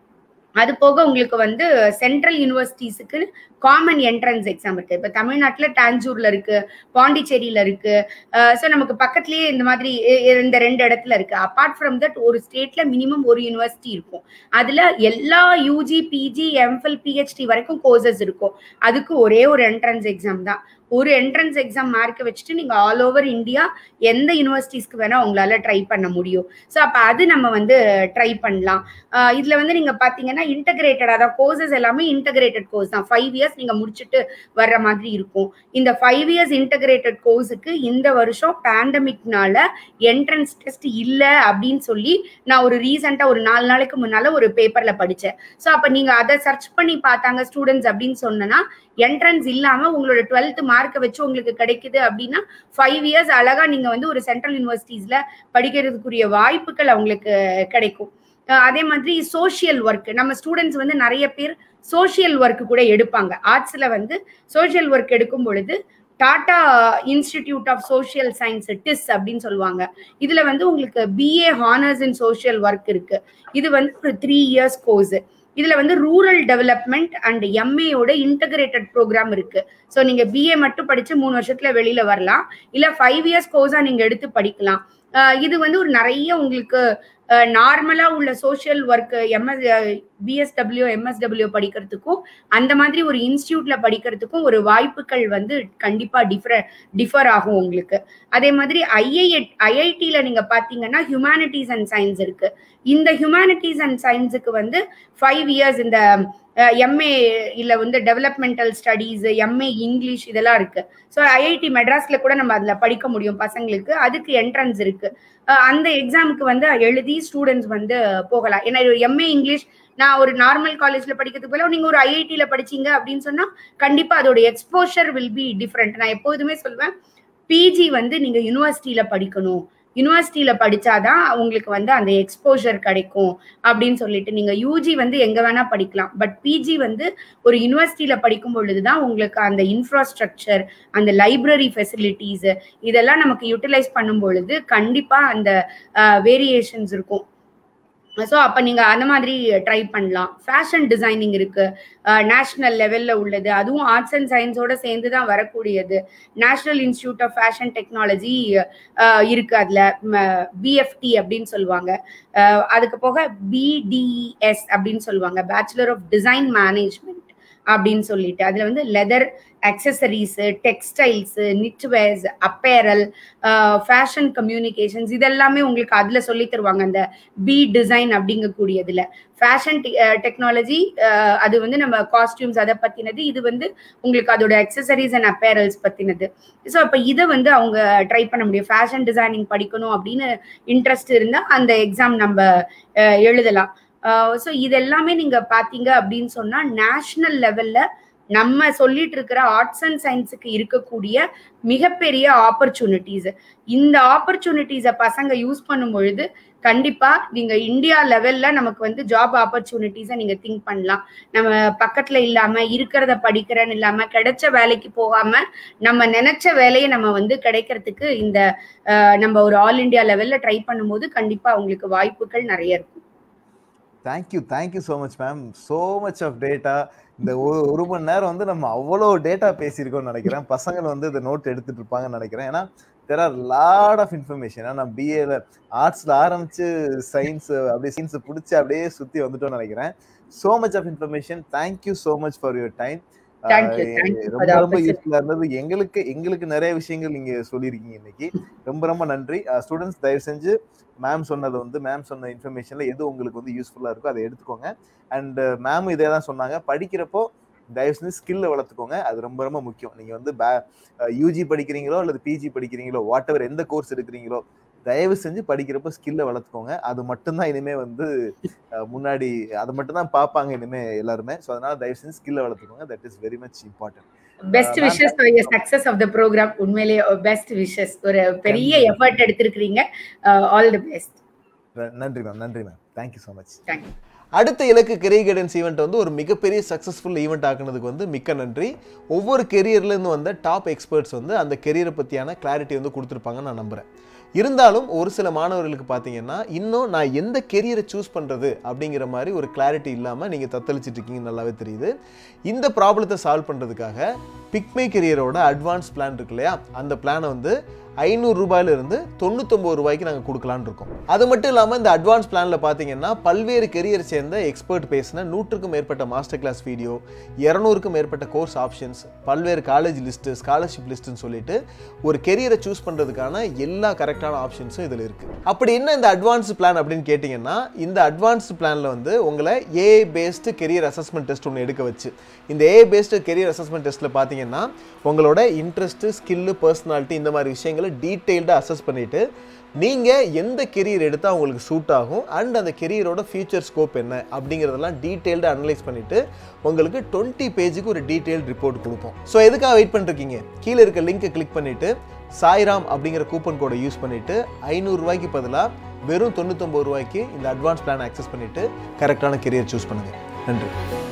அது போக உங்களுக்கு வந்து சென்ட்ரல் யூனிவர்சிட்டிஸுக்கு காமன் என்ட்ரன்ஸ் எக்ஸாம் இருக்கு இப்போ தமிழ்நாட்டில் டான்ஜூர்ல இருக்கு பாண்டிச்சேரியில இருக்கு ஸோ நமக்கு பக்கத்துலேயே இந்த மாதிரி இந்த ரெண்டு இடத்துல இருக்கு அப்பார்ட் ஃப்ரம் தட் ஒரு ஸ்டேட்ல மினிமம் ஒரு யூனிவர்சிட்டி இருக்கும் அதுல எல்லா யூஜி பிஜி எம்ஃபில் பிஹெச்டி வரைக்கும் கோர்சஸ் இருக்கும் அதுக்கு ஒரே ஒரு என்ட்ரன்ஸ் எக்ஸாம் தான் ஒரு என்ட்ரன்ஸ் எக்ஸாம் மார்க்கை வச்சுட்டு நீங்க ஆல் ஓவர் இந்தியா எந்த யூனிவர்சிட்டிஸ்க்கு வேணா உங்களால ட்ரை பண்ண முடியும் ஸோ அப்போ அது நம்ம வந்து ட்ரை பண்ணலாம் இதுல வந்து நீங்க பாத்தீங்கன்னா இன்டகிரேட்டட் அதான் கோர்சஸ் எல்லாமே இன்டகிரேட்டட் கோர்ஸ் தான் ஃபைவ் இயர்ஸ் நீங்க முடிச்சுட்டு வர்ற மாதிரி இருக்கும் இந்த ஃபைவ் இயர்ஸ் இன்டகிரேட்டட் கோர்ஸுக்கு இந்த வருஷம் பேண்டமிக்னால என்ட்ரன்ஸ் டெஸ்ட் இல்லை அப்படின்னு சொல்லி நான் ஒரு ரீசெண்டா ஒரு நாலு நாளைக்கு முன்னால ஒரு பேப்பர்ல படிச்சேன் ஸோ அப்ப நீங்க அதை சர்ச் பண்ணி பார்த்தாங்க ஸ்டூடெண்ட்ஸ் அப்படின்னு சொன்னா என்ட்ரன்ஸ் இல்லாம உங்களோட டுவெல்த் மார்க்கை வச்சு உங்களுக்கு கிடைக்குது அப்படின்னா ஃபைவ் இயர்ஸ் அழகா நீங்க வந்து ஒரு சென்ட்ரல் யூனிவர்சிட்டிஸ்ல படிக்கிறதுக்குரிய வாய்ப்புகள் அவங்களுக்கு கிடைக்கும் அதே மாதிரி சோசியல் ஒர்க் நம்ம ஸ்டூடெண்ட்ஸ் வந்து நிறைய பேர் சோசியல் ஒர்க் கூட எடுப்பாங்க ஆர்ட்ஸ்ல வந்து சோசியல் ஒர்க் எடுக்கும் பொழுது Tata institute of social science TISS அப்படின்னு சொல்லுவாங்க இதுல வந்து உங்களுக்கு BA honours in social work இருக்கு இது வந்து ஒரு த்ரீ இயர்ஸ் கோர்ஸ் இதுல வந்து ரூரல் டெவலப்மெண்ட் அண்ட் எம்ஏயோட இன்டகிரேட்டட் ப்ரோக்ராம் இருக்கு ஸோ நீங்க பிஏ மட்டும் படிச்சு மூணு வருஷத்துல வெளியில வரலாம் இல்ல ஃபைவ் இயர்ஸ் கோர்ஸா நீங்க எடுத்து படிக்கலாம் அஹ் இது வந்து ஒரு நிறைய உங்களுக்கு நார்மலா உள்ள social work MS BSW MSW படிக்கிறதுக்கும் அந்த மாதிரி ஒரு இன்ஸ்டியூட்ல படிக்கிறதுக்கும் ஒரு வாய்ப்புகள் வந்து கண்டிப்பா டிஃபர டிஃபர் ஆகும் உங்களுக்கு அதே மாதிரி ஐஐ ஐஐடியில நீங்க பாத்தீங்கன்னா ஹியூமானிட்டிஸ் அண்ட் சயின்ஸ் இருக்கு இந்த ஹியூமானிட்டிஸ் அண்ட் சயின்ஸுக்கு வந்து ஃபைவ் இயர்ஸ் இந்த எம்ஏ இல்ல வந்து டெவலப்மெண்டல் ஸ்டடீஸ் எம்ஏ இங்கிலீஷ் இதெல்லாம் இருக்கு ஸோ ஐஐடி மெட்ராஸ்ல கூட நம்ம அதுல படிக்க முடியும் பசங்களுக்கு அதுக்கு என்ட்ரன்ஸ் இருக்கு அஹ் அந்த எக்ஸாமுக்கு வந்து எழுதி ஸ்டூடெண்ட்ஸ் வந்து போகலாம் ஏன்னா எம்ஏ இங்கிலீஷ் நான் ஒரு நார்மல் காலேஜ்ல படிக்கிறதுக்கு போல நீங்க ஒரு ஐஐடியில படிச்சீங்க அப்படின்னு சொன்னா கண்டிப்பா அதோட எக்ஸ்போஷர் வில் பி டிஃப்ரெண்ட் நான் எப்போதுமே சொல்வேன் பிஜி வந்து நீங்க யூனிவர்சிட்டியில படிக்கணும் யூனிவர்சிட்டியில படிச்சாதான் உங்களுக்கு வந்து அந்த எக்ஸ்போஷர் கிடைக்கும் அப்படின்னு சொல்லிட்டு நீங்க யூஜி வந்து எங்க வேணா படிக்கலாம் பட் பிஜி வந்து ஒரு யூனிவர்சிட்டியில படிக்கும் பொழுதுதான் உங்களுக்கு அந்த இன்ஃப்ராஸ்ட்ரக்சர் அந்த லைப்ரரி ஃபெசிலிட்டிஸ் இதெல்லாம் நமக்கு யூட்டிலைஸ் பண்ணும் பொழுது கண்டிப்பா அந்த வேரியேஷன்ஸ் இருக்கும் ஸோ அப்போ நீங்கள் அந்த மாதிரி ட்ரை பண்ணலாம் ஃபேஷன் டிசைனிங் இருக்கு நேஷ்னல் லெவலில் உள்ளது அதுவும் ஆர்ட்ஸ் அண்ட் சயின்ஸோட சேர்ந்து தான் வரக்கூடியது national institute of fashion technology இருக்கு அதில் பிஎஃப்டி அப்படின்னு சொல்லுவாங்க அதுக்கு போக பிடிஎஸ் அப்படின்னு சொல்லுவாங்க பேச்சுலர் ஆஃப் டிசைன் மேனேஜ்மெண்ட் அப்படின்னு சொல்லிட்டு அதுல வந்து leather accessories textiles knitwears apparel fashion communications இதெல்லாமே உங்களுக்கு அதுல சொல்லி தருவாங்க அந்த பி டிசைன் அப்படிங்கக்கூடியதுல ஃபேஷன் டெக்னாலஜி அது வந்து நம்ம காஸ்டியூம்ஸ் அதை பத்தினது இது வந்து உங்களுக்கு அதோட அக்சசரிஸ் அண்ட் அப்பேரல்ஸ் பத்தினது ஸோ அப்போ இதை வந்து அவங்க ட்ரை பண்ண முடியும் ஃபேஷன் டிசைனிங் படிக்கணும் அப்படின்னு இன்ட்ரெஸ்ட் இருந்தால் அந்த எக்ஸாம் நம்ம எழுதலாம் ஸோ இது எல்லாமே நீங்க பாத்தீங்க அப்படின்னு சொன்னா நேஷனல் லெவல்ல நம்ம சொல்லிட்டு இருக்கிற ஆர்ட்ஸ் அண்ட் சயின்ஸுக்கு இருக்கக்கூடிய மிகப்பெரிய ஆப்பர்ச்சுனிட்டிஸ் இந்த ஆப்பர்ச்சுனிட்டிஸை பசங்க யூஸ் பண்ணும் பொழுது கண்டிப்பா நீங்க இந்தியா லெவல்ல நமக்கு வந்து ஜாப் ஆப்பர்ச்சுனிட்டிஸை நீங்க திங்க் பண்ணலாம் நம்ம பக்கத்துல இல்லாம இருக்கிறத படிக்கிறேன்னு இல்லாம கிடைச்ச வேலைக்கு போகாம நம்ம நினைச்ச வேலையை நம்ம வந்து கிடைக்கிறதுக்கு இந்த நம்ம ஒரு ஆல் இண்டியா லெவல்ல ட்ரை பண்ணும்போது கண்டிப்பா உங்களுக்கு வாய்ப்புகள் நிறைய இருக்கும் thank you thank you so much ma'am so much of data இந்த ஒரு ஒரு மணி நேரம் வந்து நம்ம அவ்வளோ டேட்டா பேசியிருக்கோம்னு நினைக்கிறேன் பசங்கள் வந்து இந்த நோட் எடுத்துட்டு இருப்பாங்கன்னு நினைக்கிறேன் ஏன்னா there are lot of information ஏன்னா நான் பிஏல ஆர்ட்ஸ்ல ஆரம்பிச்சு சயின்ஸ் அப்படியே சயின்ஸ் பிடிச்சி அப்படியே சுற்றி வந்துட்டோம்னு நினைக்கிறேன் so much of information thank you so much for your time ரொம்ப ரொம்ப யூஸ்ஃபுல்லா இருந்தது எங்களுக்கு எங்களுக்கு நிறைய விஷயங்கள் நீங்க சொல்லியிருக்கீங்க இன்னைக்கு ரொம்ப ரொம்ப நன்றி ஸ்டூடெண்ட்ஸ் தயவு செஞ்சு மேம் சொன்னது வந்து மேம் சொன்ன இன்ஃபர்மேஷன்ல எது உங்களுக்கு வந்து யூஸ்ஃபுல்லா இருக்கோ அதை எடுத்துக்கோங்க அண்ட் மேம் இதே தான் சொன்னாங்க படிக்கிறப்போ தயவு செஞ்சு ஸ்கில்ல வளர்த்துக்கோங்க அது ரொம்ப ரொம்ப முக்கியம் நீங்க வந்து யூஜி படிக்கிறீங்களோ அல்லது பிஜி படிக்கிறீங்களோ வாட் எவர் எந்த கோர்ஸ் எடுக்கிறீங்களோ தயவு செஞ்சு படிக்கிறப்ப ஸ்கில்ல வளர்த்துக்கோங்க அது மட்டும்தான் இனிமே வந்து முன்னாடி அதை மட்டும் தான் பார்ப்பாங்க இனிமே எல்லாருமே ஸோ அதனால தயவு செஞ்சு ஸ்கில்ல வளர்த்துக்கோங்க that is very much important best wishes for your success of the program உண்மையிலேயே பெஸ்ட் விஷஸ் ஒரு பெரிய எஃபர்ட் எடுத்திருக்கிறீங்க ஆல் தி பெஸ்ட் நன்றி மேம் நன்றி ma'am thank you so much thank you அடுத்த இலக்கு கெரியர் கைடன்ஸ் ஈவெண்ட் வந்து ஒரு மிகப்பெரிய சக்ஸஸ்ஃபுல் ஈவெண்ட் ஆக்குனதுக்கு வந்து மிக்க நன்றி ஒவ்வொரு கெரியர்லேருந்து வந்த டாப் எக்ஸ்பர்ட்ஸ் வந்து அந்த கெரியரை பற்றியான கிளாரிட்டி வந்து கொடுத்துருப்பாங்கன்னு நான் நம்புகிறேன் இருந்தாலும் ஒரு சில மாணவர்களுக்கு பார்த்தீங்கன்னா இன்னும் நான் எந்த கெரியரை சூஸ் பண்ணுறது அப்படிங்கிற மாதிரி ஒரு கிளாரிட்டி இல்லாமல் நீங்கள் தத்தளிச்சிட்டு இருக்கீங்கன்னு நல்லாவே தெரியுது இந்த ப்ராப்ளத்தை சால்வ் பண்ணுறதுக்காக பிக்மே கெரியரோட அட்வான்ஸ் பிளான் இருக்கு இல்லையா அந்த பிளானை வந்து ஐநூறு ரூபாயிலிருந்து தொண்ணூத்தொம்பது ரூபாய்க்கு நாங்கள் கொடுக்கலான்னு இருக்கோம் அது மட்டும் இல்லாமல் இந்த அட்வான்ஸ் பிளானில் பார்த்தீங்கன்னா பல்வேறு கெரியர் சேர்ந்த எக்ஸ்பர்ட் பேசின நூற்றுக்கும் மேற்பட்ட மாஸ்டர் கிளாஸ் வீடியோ இரநூறுக்கும் மேற்பட்ட கோர்ஸ் ஆப்ஷன்ஸ் பல்வேறு காலேஜ் லிஸ்ட்டு ஸ்காலர்ஷிப் லிஸ்ட்டுன்னு சொல்லிட்டு ஒரு கெரியரை சூஸ் பண்ணுறதுக்கான எல்லா கரெக்டான ஆப்ஷன்ஸும் இதில் இருக்குது அப்படி என்ன இந்த அட்வான்ஸ் பிளான் அப்படின்னு கேட்டிங்கன்னா இந்த அட்வான்ஸ் பிளானில் வந்து உங்களை a based career assessment test ஒன்று எடுக்க வச்சு இந்த ஏ பேஸ்டு கெரியர் அசஸ்மெண்ட் டெஸ்ட்டில் பார்த்தீங்கன்னா உங்களோட இன்ட்ரெஸ்ட்டு ஸ்கில்லு பர்சனாலிட்டி இந்த மாதிரி விஷயங்களை டீட்டெயில்டாக அசஸ் பண்ணிவிட்டு நீங்கள் எந்த கெரியர் எடுத்தால் உங்களுக்கு சூட் ஆகும் அண்ட் அந்த கெரியரோட ஃபியூச்சர் ஸ்கோப் என்ன அப்படிங்கிறதெல்லாம் டீட்டெயில்டாக அனலைஸ் பண்ணிவிட்டு உங்களுக்கு டுவெண்ட்டி பேஜுக்கு ஒரு டீட்டெயில்ட் ரிப்போர்ட் கொடுப்போம் ஸோ எதுக்காக வெயிட் பண்ணிருக்கீங்க கீழே இருக்க லிங்கை கிளிக் பண்ணிவிட்டு சாய்ராம் அப்படிங்கிற கூப்பன் கோடை யூஸ் பண்ணிவிட்டு ஐநூறுரூவாய்க்கு பதிலாக வெறும் தொண்ணூத்தொம்பது ரூபாய்க்கு இந்த அட்வான்ஸ் பிளான் அக்சஸ் பண்ணிவிட்டு கரெக்டான கெரியர் சூஸ் பண்ணுங்கள் நன்றி